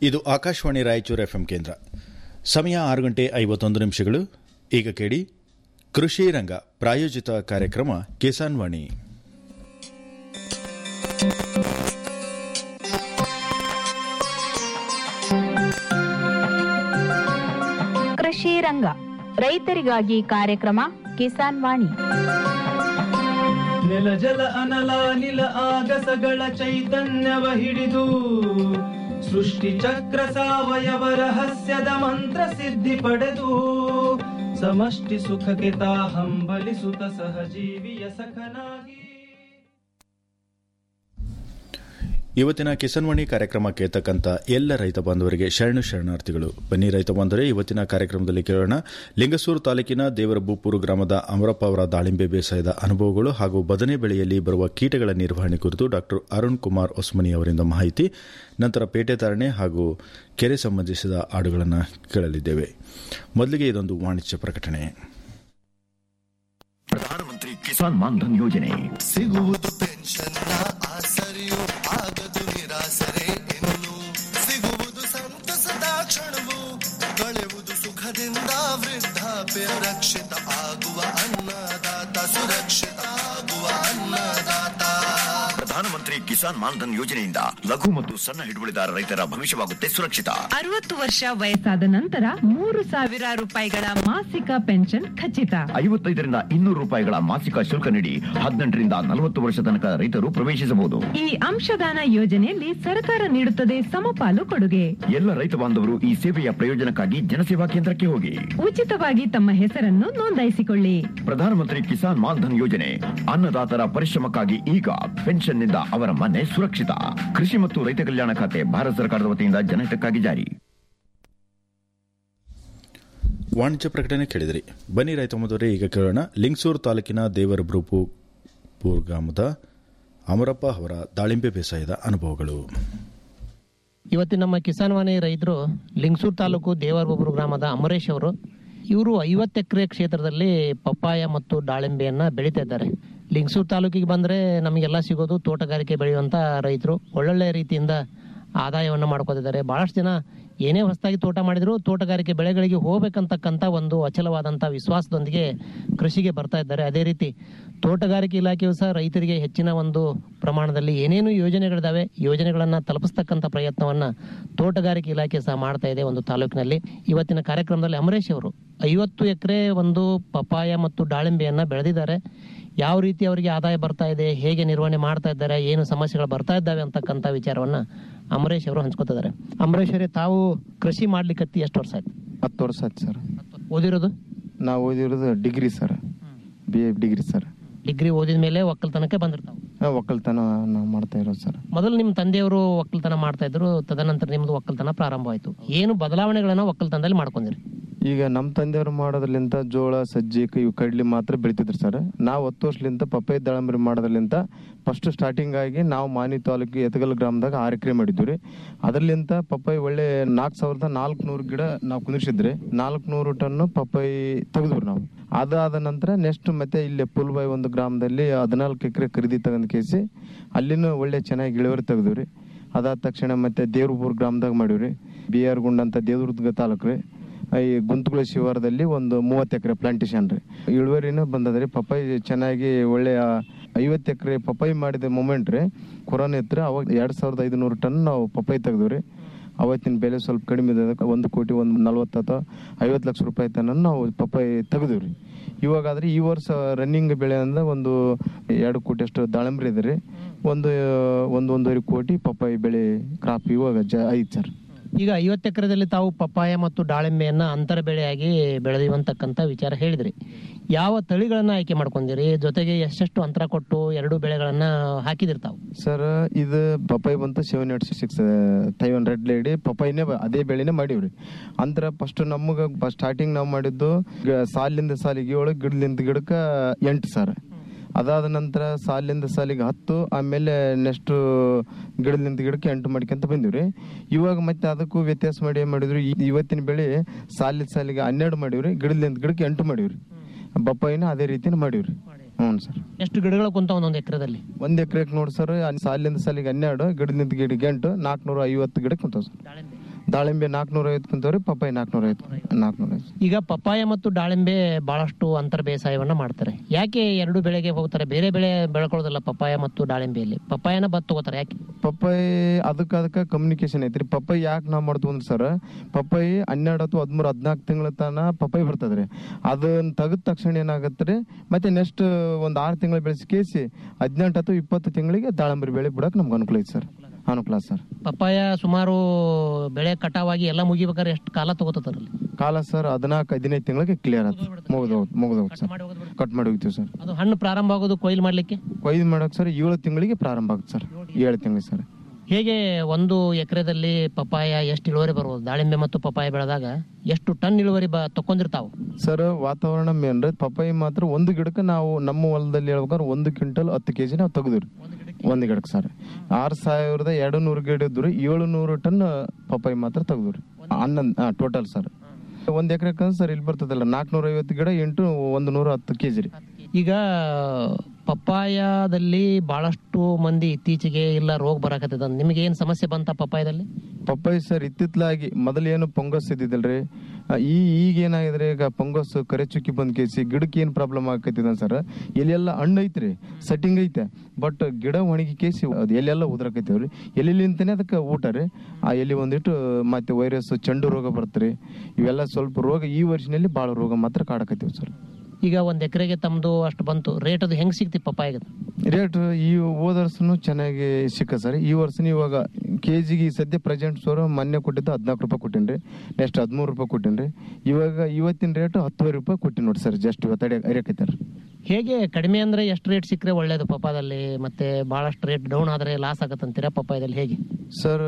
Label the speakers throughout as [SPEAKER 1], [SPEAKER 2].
[SPEAKER 1] ಇದು ಆಕಾಶವಾಣಿ ರಾಯಚೂರು ಎಫ್ಎಂ ಕೇಂದ್ರ ಸಮಯ ಆರು ಗಂಟೆ ಐವತ್ತೊಂದು ನಿಮಿಷಗಳು ಈಗ ಕೇಳಿ ಕೃಷಿ ರಂಗ ಪ್ರಾಯೋಜಿತ ಕಾರ್ಯಕ್ರಮ ಕಿಸಾನ್ ವಾಣಿ
[SPEAKER 2] ಕೃಷಿ ರಂಗ ರೈತರಿಗಾಗಿ ಕಾರ್ಯಕ್ರಮ ಕಿಸಾನ್ ವಾಣಿ
[SPEAKER 3] ನೆಲ ಜಲ ಅನಲ ನಿಲ ಆಗಸಗಳ ಚೈತನ್ಯವ ಹಿಡಿದು ಸೃಷ್ಟಿ ಚಕ್ರ ಸಾವಯವ ರಹಸ್ಯದ ಮಂತ್ರ ಸಿದ್ಧಿ ಪಡೆದು ಸಮಷ್ಟಿ ಸುಖಕ್ಕೆ ತಾ ಹಂಬಲಿಸುತ್ತ ಸಹಜೀವಿಯ ಸಖನಾಗಿ
[SPEAKER 1] ಇವತ್ತಿನ ಕಿಸಾನ್ ವಾಣಿ ಕಾರ್ಯಕ್ರಮ ಕೇಳ್ತಕ್ಕಂಥ ಎಲ್ಲ ರೈತ ಬಾಂಧವರಿಗೆ ಶರಣು ಶರಣಾರ್ಥಿಗಳು ಬನ್ನಿ ರೈತ ಬಾಂಧವರೇ ಇವತ್ತಿನ ಕಾರ್ಯಕ್ರಮದಲ್ಲಿ ಕೇಳೋಣ ಲಿಂಗಸೂರು ತಾಲೂಕಿನ ದೇವರಬೂಪುರು ಗ್ರಾಮದ ಅಮರಪ್ಪ ಅವರ ದಾಳಿಂಬೆ ಬೇಸಾಯದ ಅನುಭವಗಳು ಹಾಗೂ ಬದನೆ ಬೆಳೆಯಲ್ಲಿ ಬರುವ ಕೀಟಗಳ ನಿರ್ವಹಣೆ ಕುರಿತು ಡಾಕ್ಟರ್ ಅರುಣ್ ಕುಮಾರ್ ಒಸ್ಮನಿ ಅವರಿಂದ ಮಾಹಿತಿ ನಂತರ ಪೇಟೆ ಧಾರಣೆ ಹಾಗೂ ಕೆರೆ ಸಂಬಂಧಿಸಿದ ಹಾಡುಗಳನ್ನು ಕೇಳಲಿದ್ದೇವೆ ಮೊದಲಿಗೆ ಇದೊಂದು ವಾಣಿಜ್ಯ ಪ್ರಕಟಣೆ
[SPEAKER 4] ಪ್ರಧಾನಮಂತ್ರಿ ಕಿಸಾನ್ ಮಾನ್ಧನ್ ಯೋಜನೆ
[SPEAKER 5] ಸಿಗುವುದು ಪೆನ್ಷನ್ನ ಆಸರೆಯು ಆಗದು ನಿರಾಸರೆ ಇನ್ನು ಸಿಗುವುದು ಸಂತಸದ ಕ್ಷಣವು ಕಳೆವುದು ಸುಖದಿಂದ ವೃದ್ಧಾಪ್ಯ ರಕ್ಷಿತ ಆಗುವ ಅನ್ನದಾತ ಸುರಕ್ಷಿತ ಆಗುವ ಅನ್ನದಾತ
[SPEAKER 4] ಪ್ರಧಾನಮಂತ್ರಿ ಕಿಸಾನ್ ಮಾನ್ಧನ್ ಯೋಜನೆಯಿಂದ ಲಘು ಮತ್ತು ಸಣ್ಣ ಹಿಡುವಳಿದಾರ ರೈತರ ಭವಿಷ್ಯವಾಗುತ್ತೆ ಸುರಕ್ಷಿತ
[SPEAKER 6] ಅರವತ್ತು ವರ್ಷ ವಯಸ್ಸಾದ ನಂತರ ಮೂರು ಸಾವಿರ ರೂಪಾಯಿಗಳ ಮಾಸಿಕ ಪೆನ್ಷನ್ ಖಚಿತ
[SPEAKER 4] ಐವತ್ತೈದರಿಂದ ಇನ್ನೂರು ರೂಪಾಯಿಗಳ ಮಾಸಿಕ ಶುಲ್ಕ ನೀಡಿ ಹದಿನೆಂಟರಿಂದ ನಲವತ್ತು ವರ್ಷ ತನಕ ರೈತರು ಪ್ರವೇಶಿಸಬಹುದು
[SPEAKER 6] ಈ ಅಂಶದಾನ ಯೋಜನೆಯಲ್ಲಿ ಸರ್ಕಾರ ನೀಡುತ್ತದೆ ಸಮಪಾಲು ಕೊಡುಗೆ
[SPEAKER 4] ಎಲ್ಲ ರೈತ ಬಾಂಧವರು ಈ ಸೇವೆಯ ಪ್ರಯೋಜನಕ್ಕಾಗಿ ಜನಸೇವಾ ಕೇಂದ್ರಕ್ಕೆ ಹೋಗಿ
[SPEAKER 6] ಉಚಿತವಾಗಿ ತಮ್ಮ ಹೆಸರನ್ನು ನೋಂದಾಯಿಸಿಕೊಳ್ಳಿ
[SPEAKER 4] ಪ್ರಧಾನಮಂತ್ರಿ ಕಿಸಾನ್ ಮಾನ್ಧನ್ ಯೋಜನೆ ಅನ್ನದಾತರ ಪರಿಶ್ರಮಕ್ಕಾಗಿ ಈಗ ಪೆನ್ಷನ್ನಿಂದ ಅವರ ಮನೆ ಸುರಕ್ಷಿತ ಕೃಷಿ ಮತ್ತು ರೈತ ಕಲ್ಯಾಣ ಖಾತೆ ಭಾರತ ಸರ್ಕಾರದ ವತಿಯಿಂದ ಜನಹಿತಕ್ಕಾಗಿ ಜಾರಿ
[SPEAKER 1] ವಾಣಿಜ್ಯ ಪ್ರಕಟಣೆ ಕೇಳಿದ್ರಿ ಬನ್ನಿ ರೈತ ಬಾಂಧವರೇ ಈಗ ಕೇಳೋಣ ಲಿಂಗಸೂರು ತಾಲೂಕಿನ ದೇವರಬ್ರೂಪು ಪೂರ್ ಗ್ರಾಮದ ಅಮರಪ್ಪ ಅವರ ದಾಳಿಂಬೆ ಬೇಸಾಯದ ಅನುಭವಗಳು
[SPEAKER 7] ಇವತ್ತಿನ ನಮ್ಮ ಕಿಸಾನ್ ವಾಣಿ ರೈತರು ಲಿಂಗಸೂರು ತಾಲೂಕು ದೇವರಬೊಬ್ಬರು ಗ್ರಾಮದ ಅಮರೇಶ್ ಅವರು ಇವರು ಐವತ್ತು ಎಕರೆ ಕ್ಷೇತ್ರದಲ್ಲಿ ಪಪ್ಪಾಯ ಮತ್ತು ದಾಳಿಂಬೆಯನ್ನ ಬೆಳೀತಾ ಇದ್ದಾರೆ ಲಿಂಗಸೂರು ತಾಲೂಕಿಗೆ ಬಂದ್ರೆ ನಮಗೆಲ್ಲ ಸಿಗೋದು ತೋಟಗಾರಿಕೆ ಬೆಳೆಯುವಂತ ರೈತರು ಒಳ್ಳೊಳ್ಳೆ ರೀತಿಯಿಂದ ಆದಾಯವನ್ನು ಮಾಡ್ಕೋತಿದ್ದಾರೆ ಬಹಳಷ್ಟು ಜನ ಏನೇ ಹೊಸದಾಗಿ ತೋಟ ಮಾಡಿದ್ರು ತೋಟಗಾರಿಕೆ ಬೆಳೆಗಳಿಗೆ ಹೋಗ್ಬೇಕಂತಕ್ಕಂಥ ಒಂದು ಅಚಲವಾದಂಥ ವಿಶ್ವಾಸದೊಂದಿಗೆ ಕೃಷಿಗೆ ಬರ್ತಾ ಇದ್ದಾರೆ ಅದೇ ರೀತಿ ತೋಟಗಾರಿಕೆ ಇಲಾಖೆಯು ಸಹ ರೈತರಿಗೆ ಹೆಚ್ಚಿನ ಒಂದು ಪ್ರಮಾಣದಲ್ಲಿ ಏನೇನು ಯೋಜನೆಗಳಿದಾವೆ ಯೋಜನೆಗಳನ್ನ ತಲುಪಿಸ್ತಕ್ಕಂಥ ಪ್ರಯತ್ನವನ್ನ ತೋಟಗಾರಿಕೆ ಇಲಾಖೆ ಸಹ ಮಾಡ್ತಾ ಇದೆ ಒಂದು ತಾಲೂಕಿನಲ್ಲಿ ಇವತ್ತಿನ ಕಾರ್ಯಕ್ರಮದಲ್ಲಿ ಅಮರೇಶ್ ಅವರು ಐವತ್ತು ಎಕರೆ ಒಂದು ಪಪಾಯ ಮತ್ತು ದಾಳಿಂಬೆಯನ್ನ ಬೆಳೆದಿದ್ದಾರೆ ಯಾವ ರೀತಿ ಅವರಿಗೆ ಆದಾಯ ಬರ್ತಾ ಇದೆ ಹೇಗೆ ನಿರ್ವಹಣೆ ಮಾಡ್ತಾ ಇದ್ದಾರೆ ಏನು ಸಮಸ್ಯೆಗಳು ಬರ್ತಾ ಇದ್ದಾವೆ ಅಂತಕ್ಕಂಥ ವಿಚಾರವನ್ನ ಅಮರೇಶ್ ಅವರು ಹಂಚ್ಕೋತಿದ್ದಾರೆ ಅಮರೇಶ್ ಅವರೇ ತಾವು ಕೃಷಿ ಮಾಡ್ಲಿಕ್ಕತ್ತಿ ಎಷ್ಟು ವರ್ಷ ಆಯ್ತು
[SPEAKER 8] ಹತ್ತು ವರ್ಷ ಆಯ್ತು ಸರ್
[SPEAKER 7] ಓದಿರೋದು
[SPEAKER 8] ನಾವು ಓದಿರೋದು degree sir B A degree sir
[SPEAKER 7] degree ಓದಿದ ಮೇಲೆ ಒಕ್ಕಲ್ತನಕ್ಕೆ ಬಂದಿರ್ತಾವೆ
[SPEAKER 8] ನಾವು ಒಕ್ಕಲ್ತನ ನಾವು ಮಾಡ್ತಾ ಇರೋದು ಸರ್
[SPEAKER 7] ಮೊದಲು ನಿಮ್ಮ ತಂದೆಯವರು ಒಕ್ಕಲ್ತನ ಮಾಡ್ತಾ ಇದ್ರು ತದನಂತರ ನಿಮ್ದು ಒಕ್ಕಲ್ತನ ಪ್ರಾರಂಭ ಆಯ್ತು ಏನು ಬದಲಾವಣೆಗಳನ್ನ ಒಕ್ಕಲ್ತನದಲ್ಲಿ ಮಾಡ್ಕೊಂಡಿರಿ
[SPEAKER 8] ಈಗ ನಮ್ಮ ತಂದೆಯವರು ಮಾಡೋದ್ರಲಿಂತ ಜೋಳ ಸಜ್ಜಿ ಇವು ಕಡ್ಲಿ ಮಾತ್ರ ಬೆಳಿತಿದ್ರು ಸರ್ ನಾವು ಹತ್ತು ವರ್ಷಲಿಂತ ಪಪ್ಪಾಯಿ ದಾಳಂಬರಿ ಮಾಡೋದ್ರಲಿಂತ ಫಸ್ಟ್ ಸ್ಟಾರ್ಟಿಂಗ್ ಆಗಿ ನಾವು ಮಾನಿ ತಾಲೂಕು ಎತಗಲ್ ಗ್ರಾಮದಾಗ ಆರು ಎಕರೆ ಮಾಡಿದ್ವಿ ರೀ ಅದರ್ಲಿಂತ ಪಪ್ಪಾಯಿ ಒಳ್ಳೆ ನಾಲ್ಕು ಸಾವಿರದ ನಾಲ್ಕುನೂರು ಗಿಡ ನಾವು ಕುಂದಿರ್ಸಿದ್ರಿ ನಾಲ್ಕುನೂರು ಟನ್ ಪಪ್ಪಾಯಿ ತೆಗೆದ್ವಿ ನಾವು ಅದಾದ ನಂತರ ನೆಕ್ಸ್ಟ್ ಮತ್ತೆ ಇಲ್ಲಿ ಪುಲ್ಬಾಯಿ ಒಂದು ಗ್ರಾಮದಲ್ಲಿ ಹದಿನಾಲ್ಕು ಎಕರೆ ಖರೀದಿ ತಗೊಂಡ್ ಕೇಸಿ ಅಲ್ಲಿನೂ ಒಳ್ಳೆ ಚೆನ್ನಾಗಿ ಇಳುವರಿ ತೆಗೆದ್ವಿ ಅದಾದ ತಕ್ಷಣ ಮತ್ತೆ ದೇವ್ರಪುರ ಗ್ರಾಮದಾಗ ಮಾಡಿವ್ರಿ ಬಿ ಆರ್ ಗುಂಡ್ ಅಂತ ದೇವದುರ್ಗ ತಾಲೂಕು ರೀ ಈ ಗುಂತುಗುಳ ಶಿವಾರದಲ್ಲಿ ಒಂದು ಮೂವತ್ತು ಎಕರೆ ಪ್ಲಾಂಟೇಶನ್ ರೀ ಇಳುವರಿನೂ ಬಂದದ್ರಿ ಪಪ್ಪಾಯಿ ಚೆನ್ನಾಗಿ ಒಳ್ಳೆ ಐವತ್ತು ಎಕರೆ ಪಪ್ಪಾಯಿ ಮಾಡಿದ ಮೂಮೆಂಟ್ ರೀ ಕೊರೋನಾ ಇತ್ತು ಅವಾಗ ಎರಡು ಸಾವಿರದ ಐದುನೂರು ಟನ್ ನಾವು ಪಪ್ಪಾಯಿ ತೆಗೆದ್ವಿ ಅವತ್ತಿನ ಬೆಲೆ ಸ್ವಲ್ಪ ಕಡಿಮೆ ಇದ್ದದಕ್ಕೆ ಒಂದು ಕೋಟಿ ಒಂದು ನಲ್ವತ್ತು ಅಥವಾ ಐವತ್ತು ಲಕ್ಷ ರೂಪಾಯಿ ತನಕ ನಾವು ಪಪ್ಪಾಯಿ ತೆಗೆದಿವಿ ರೀ ಇವಾಗಾದ್ರೆ ಈ ವರ್ಷ ರನ್ನಿಂಗ್ ಬೆಳೆ ಅಂದ್ರೆ ಒಂದು ಎರಡು ಕೋಟಿ ಅಷ್ಟು ದಾಳಂಬ್ರಿ ಇದೆ ರೀ ಒಂದು ಒಂದು ಒಂದೂವರೆ ಕೋಟಿ ಪಪ್ಪಾಯಿ ಬೆಳೆ ಕ್ರಾಪ್ ಇವಾಗ ಜ ಐತೆ ಸರ್
[SPEAKER 7] ಈಗ ಐವತ್ತು ಎಕರೆದಲ್ಲಿ ತಾವು ಪಪ್ಪಾಯ ಮತ್ತು ದಾಳಿಂಬೆಯನ್ನ ಅಂತರ ಬೆಳೆಯಾಗಿ ಬೆಳೆದಿವಂತಕ್ಕಂಥ ವಿಚಾರ ಹೇಳಿದ್ರಿ ಯಾವ ತಳಿಗಳನ್ನ ಆಯ್ಕೆ ಮಾಡ್ಕೊಂಡಿರಿ ಜೊತೆಗೆ ಎಷ್ಟೆಷ್ಟು ಅಂತರ ಕೊಟ್ಟು ಎರಡು ಬೆಳೆಗಳನ್ನ ಹಾಕಿದಿರಿ ತಾವು
[SPEAKER 8] ಸರ್ ಇದು ಪಪ್ಪಾಯಿ ಬಂತು seven eight six Taiwan red lady ಪಪ್ಪಾಯಿನೇ ಬ- ಅದೇ ಬೆಳೆನೇ ಮಾಡೀವ್ರಿ ಅಂದ್ರ ಫಸ್ಟ್ ನಮಗೆ ಸ್ಟಾರ್ಟಿಂಗ್ ನಾವು ಮಾಡಿದ್ದು ಗ- ಸಾಲಿಂದ ಸಾಲಿಗೆ ಏಳು ಗಿಡಲಿಂದ ಗಿಡಕ್ಕೆ ಎಂಟು ಸರ್ ಅದಾದ ನಂತರ ಸಾಲಿಂದ ಸಾಲಿಗೆ ಹತ್ತು ಆಮೇಲೆ ನೆಕ್ಸ್ಟ್ ಗಿಡದಿಂದ ಗಿಡಕ್ಕೆ ಎಂಟು ಮಾಡ್ಕೊಂತ ಬಂದಿವ್ರಿ ಇವಾಗ ಮತ್ತೆ ಅದಕ್ಕೂ ವ್ಯತ್ಯಾಸ ಮಾಡಿ ಏನ್ ಮಾಡಿದ್ವಿ ಈ- ಇವತ್ತಿನ ಬೆಳೆ ಸಾಲಿನ ಸಾಲಿಗೆ ಹನ್ನೆರಡು ಮಾಡಿವ್ರಿ ಗಿಡದಿಂದ ಗಿಡಕ್ಕೆ ಎಂಟು ಮಾಡಿವ್ರಿ ಬಪ್ಪಾಯಿನ ಅದೇ ರೀತಿನ ಮಾಡಿವ್ರಿ ಹ್ಞೂ ಸರ್
[SPEAKER 7] ಎಷ್ಟು ಗಿಡಗಳು ಕುಂತ ಒಂದೊಂದು ಎಕರೆದಲ್ಲಿ
[SPEAKER 8] ಒಂದ್ ಎಕರೆಕ್ ನೋಡಿ ಸರ್ ಸಾಲಿಂದ ಸಾಲಿಗೆ ಹನ್ನೆರಡು ಗಿಡದಿಂದ ಗಿಡಕ್ಕೆ ಎಂಟು ನಾಲ್ಕುನೂರ ಐವತ್ತು ಗಿಡಕ್ಕೆ ಕುಂತಾವ ಸರ್ ದಾಳಿಂಬೆ ನಾಲ್ಕುನೂರ ಐವತ್ತು ಕುಂತವ್ರಿ ಪಪ್ಪಾಯಿ ನಾಲ್ಕುನೂರ ಐವತ್ತು ನಾಲ್ಕುನೂರ ಐವತ್ತು
[SPEAKER 7] ಈಗ ಪಪ್ಪಾಯ ಮತ್ತು ದಾಳಿಂಬೆ ಬಹಳಷ್ಟು ಅಂತರ ಬೇಸಾಯವನ್ನ ಮಾಡ್ತಾರೆ ಯಾಕೆ ಎರಡು ಬೆಳೆಗೆ ಹೋಗ್ತಾರೆ ಬೇರೆ ಬೆಳೆ ಬೆಳ್ಕೊಳ್ಳೋದಿಲ್ಲ ಪಪ್ಪಾಯ ಮತ್ತು ದಾಳಿಂಬೆಯಲ್ಲಿ ಪಪ್ಪಾಯನ ಬತ್ ತಗೋತಾರೆ ಯಾಕೆ
[SPEAKER 8] ಪಪ್ಪಾಯಿ ಅದಕ್ಕೆ ಅದಕ್ಕೆ ಕಮ್ಯುನಿಕೇಶನ್ ಐತ್ರಿ ಪಪ್ಪಾಯಿ ಯಾಕೆ ನಾವು ಮಾಡ್ತೀವಿ ಅಂದ್ರೆ ಸರ್ ಪಪ್ಪಾಯಿ ಹನ್ನೆರಡು ಅಥವಾ ಹದಿಮೂರು ಹದಿನಾಲ್ಕು ತಿಂಗಳ ತನ ಪಪ್ಪಾಯಿ ಬರ್ತದ್ರಿ ಅದನ್ನ ತೆಗೆದ ತಕ್ಷಣ ಏನಾಗತ್ತೆ ರೀ ಮತ್ತೆ ನೆಕ್ಸ್ಟ್ ಒಂದು ಆರು ತಿಂಗಳು ಬೆಳೆಸಿ ಕೇಸಿ ಹದಿನೆಂಟು ಅಥವಾ ಇಪ್ಪತ್ತು ತಿಂಗಳಿಗೆ ದಾಳಂಬರಿ ಬೆಳೆ ಬಿಡಕ್ಕೆ ನಮ್ಗೆ ಅನುಕೂಲ ಐತೆ ಸರ್ ಅನುಕೂಲ ಸರ್
[SPEAKER 7] ಪಪ್ಪಾಯ ಸುಮಾರು ಬೆಳೆ ಕಟಾವಾಗಿ ಎಲ್ಲ ಮುಗಿಬೇಕಾದ್ರೆ ಎಷ್ಟು ಕಾಲ ತಗೋತದ್ರಲ್ಲಿ
[SPEAKER 8] ಕಾಲ ಸರ್ ಹದಿನಾಲ್ಕು ಹದಿನೈದು ತಿಂಗಳಿಗೆ ಕ್ಲಿಯರ್ ಆಯ್ತು ಮುಗಿದೋಗುತ್ತೆ ಮುಗಿದೋಗುತ್ತೆ ಸರ್ ಕಟ್ ಮಾಡಿ ಹೋಗ್ತೀವಿ ಸರ್
[SPEAKER 7] ಅದು ಹಣ್ಣು ಪ್ರಾರಂಭ ಆಗೋದು ಕೊಯ್ಲು ಮಾಡ್ಲಿಕ್ಕೆ
[SPEAKER 8] ಕೊಯ್ದು ಮಾಡಕ್ಕೆ ಸರ್ ಏಳು ತಿಂಗಳಿಗೆ ಪ್ರಾರಂಭ ಆಗುತ್ತೆ ಸರ್ ಏಳು ತಿಂಗಳಿಗೆ ಸರ್
[SPEAKER 7] ಹೇಗೆ ಒಂದು ಎಕರೆದಲ್ಲಿ ಪಪ್ಪಾಯ ಎಷ್ಟು ಇಳುವರಿ ಬರ್ಬೋದು ದಾಳಿಂಬೆ ಮತ್ತು ಪಪ್ಪಾಯ ಬೆಳೆದಾಗ ಎಷ್ಟು ಟನ್ ಇಳುವರಿ ಬ ತಕೊಂಡಿರ್ತಾವು
[SPEAKER 8] ಸರ್ ವಾತಾವರಣ ಮೇನ್ ರೀ ಪಪ್ಪಾಯಿ ಮಾತ್ರ ಒಂದು ಗಿಡಕ್ಕೆ ನಾವು ನಮ್ಮ ಹೊಲದಲ್ಲಿ ಹೇಳ್ಬೇಕಾದ್ರೆ ಒಂದು ಕ್ವಿಂಟಲ್ ಹತ್ತು ಕೆ ಜಿ ನಾವು ತೆಗೆದ್ರಿ ಒಂದು ಗಿಡಕ್ಕೆ ಸರ್ ಆರು ಸಾವಿರದ ಎರಡು ನೂರು ಗಿಡ ಇದ್ದು ಏಳು ನೂರು ಟನ್ ಪಪ್ಪಾಯಿ ಮಾತ್ರ ತೆಗೆದ್ರಿ ಹನ್ನೊಂದು ಟೋಟಲ್ ಸರ್ ಒಂದು ಎಕರೆಕ್ಕೆ ಸರ್ ಇಲ್ಲಿ ಬರ್ತದಲ್ಲ ನಾಲ್ಕುನೂರ ಐವತ್ತು ಗಿಡ ಎಂಟು ಒಂದು ನೂರ ಹತ್ತು ಕೆ ಜಿ ರೀ
[SPEAKER 7] ಈಗ ಪಪ್ಪಾಯದಲ್ಲಿ ಬಹಳಷ್ಟು ಮಂದಿ ಇತ್ತೀಚೆಗೆ ಇಲ್ಲ ರೋಗ ಬರಾಕತ್ತದ ನಿಮಗೆ ಏನ್ ಸಮಸ್ಯೆ ಬಂತ ಪಪ್ಪಾಯದಲ್ಲಿ
[SPEAKER 8] ಪಪ್ಪಾಯಿ ಸರ್ ಇತ್ತಿತ್ಲಾಗಿ ಮೊದಲು ಏನು ಪೊಂಗಸ್ ಇದ್ದಿದ್ದಲ್ರಿ ಆ, ಈ ಈಗ ಏನಾಗಿದ್ರೆ ಈಗ ಪೊಂಗಸ್ ಕರೆ ಚುಕ್ಕಿ ಬಂದ್ ಕೇಸಿ ಗಿಡಕ್ಕೆ ಏನ್ ಪ್ರಾಬ್ಲಮ್ ಆಕೈತಿದ ಸರ್ ಎಲ್ಲೆಲ್ಲ ಹಣ್ಣು ಐತ್ರಿ ಸೆಟ್ಟಿಂಗ್ ಐತೆ ಬಟ್ ಗಿಡ ಒಣಗಿ ಕೇಸಿ ಅದು ಎಲ್ಲೆಲ್ಲ ಉದ್ರಾಕೈತೇವ್ರಿ ಎಲ್ಲಿಂತಾನೆ ಅದಕ್ಕೆ ಊಟ ರೀ ಆ ಎಲ್ಲಿ ಒಂದಿಟ್ಟು ಮತ್ತೆ ವೈರಸ್ ಚೆಂಡು ರೋಗ ಬರ್ತರಿ ಇವೆಲ್ಲ ಸ್ವಲ್ಪ ರೋಗ ಈ ವರ್ಷನಲ್ಲಿ ಭಾಳ ರೋಗ ಮಾತ್ರ ಕಾಡಕತ್ತೀವಿ ಸರ್
[SPEAKER 7] ಈಗ ಒಂದ್ ಎಕರೆಗೆ ತಮ್ದು ಅಷ್ಟು ಬಂತು ರೇಟ್ ಅದು ಹೆಂಗ್ ಸಿಕ್ತಿ ಪಪ್ಪಾಯಿಗೆ
[SPEAKER 8] ರೇಟ್ ಈ ಹೋದ ವರ್ಷನು ಚೆನ್ನಾಗಿ ಸಿಕ್ಕ ಸರ್ ಈ ವರ್ಷನ ಇವಾಗ ಕೆ ಜಿಗೆ ಸದ್ಯ ಪ್ರೆಸೆಂಟ್ ಸೋರು ಮೊನ್ನೆ ಕೊಟ್ಟಿದ್ದು ಹದಿನಾಲ್ಕು ರೂಪಾಯಿ ಕೊಟ್ಟಿನಿ ನೆಕ್ಸ್ಟ್ ಹದಿಮೂರು ರೂಪಾಯಿ ಕೊಟ್ಟಿನಿ ಇವಾಗ ಇವತ್ತಿನ ರೇಟ್ ಹತ್ತುವರೆ ರೂಪಾಯಿ ಕೊಟ್ಟಿನಿ ನೋಡಿ ಸರ್ ಜಸ್ಟ್ ಇವತ್ತು ಅರಿಯಕೈತಾರ
[SPEAKER 7] ಹೇಗೆ ಕಡಿಮೆ ಅಂದ್ರೆ ಎಷ್ಟು ರೇಟ್ ಸಿಕ್ಕರೆ ಒಳ್ಳೇದು ಪಪ್ಪಾದಲ್ಲಿ ಮತ್ತೆ ಬಹಳಷ್ಟು ರೇಟ್ ಡೌನ್ ಆದ್ರೆ ಲಾಸ್ ಆಗತ್ತಂತೀರಾ ಪಪ್ಪಾಯದಲ್ಲಿ ಹೇಗೆ
[SPEAKER 8] ಸರ್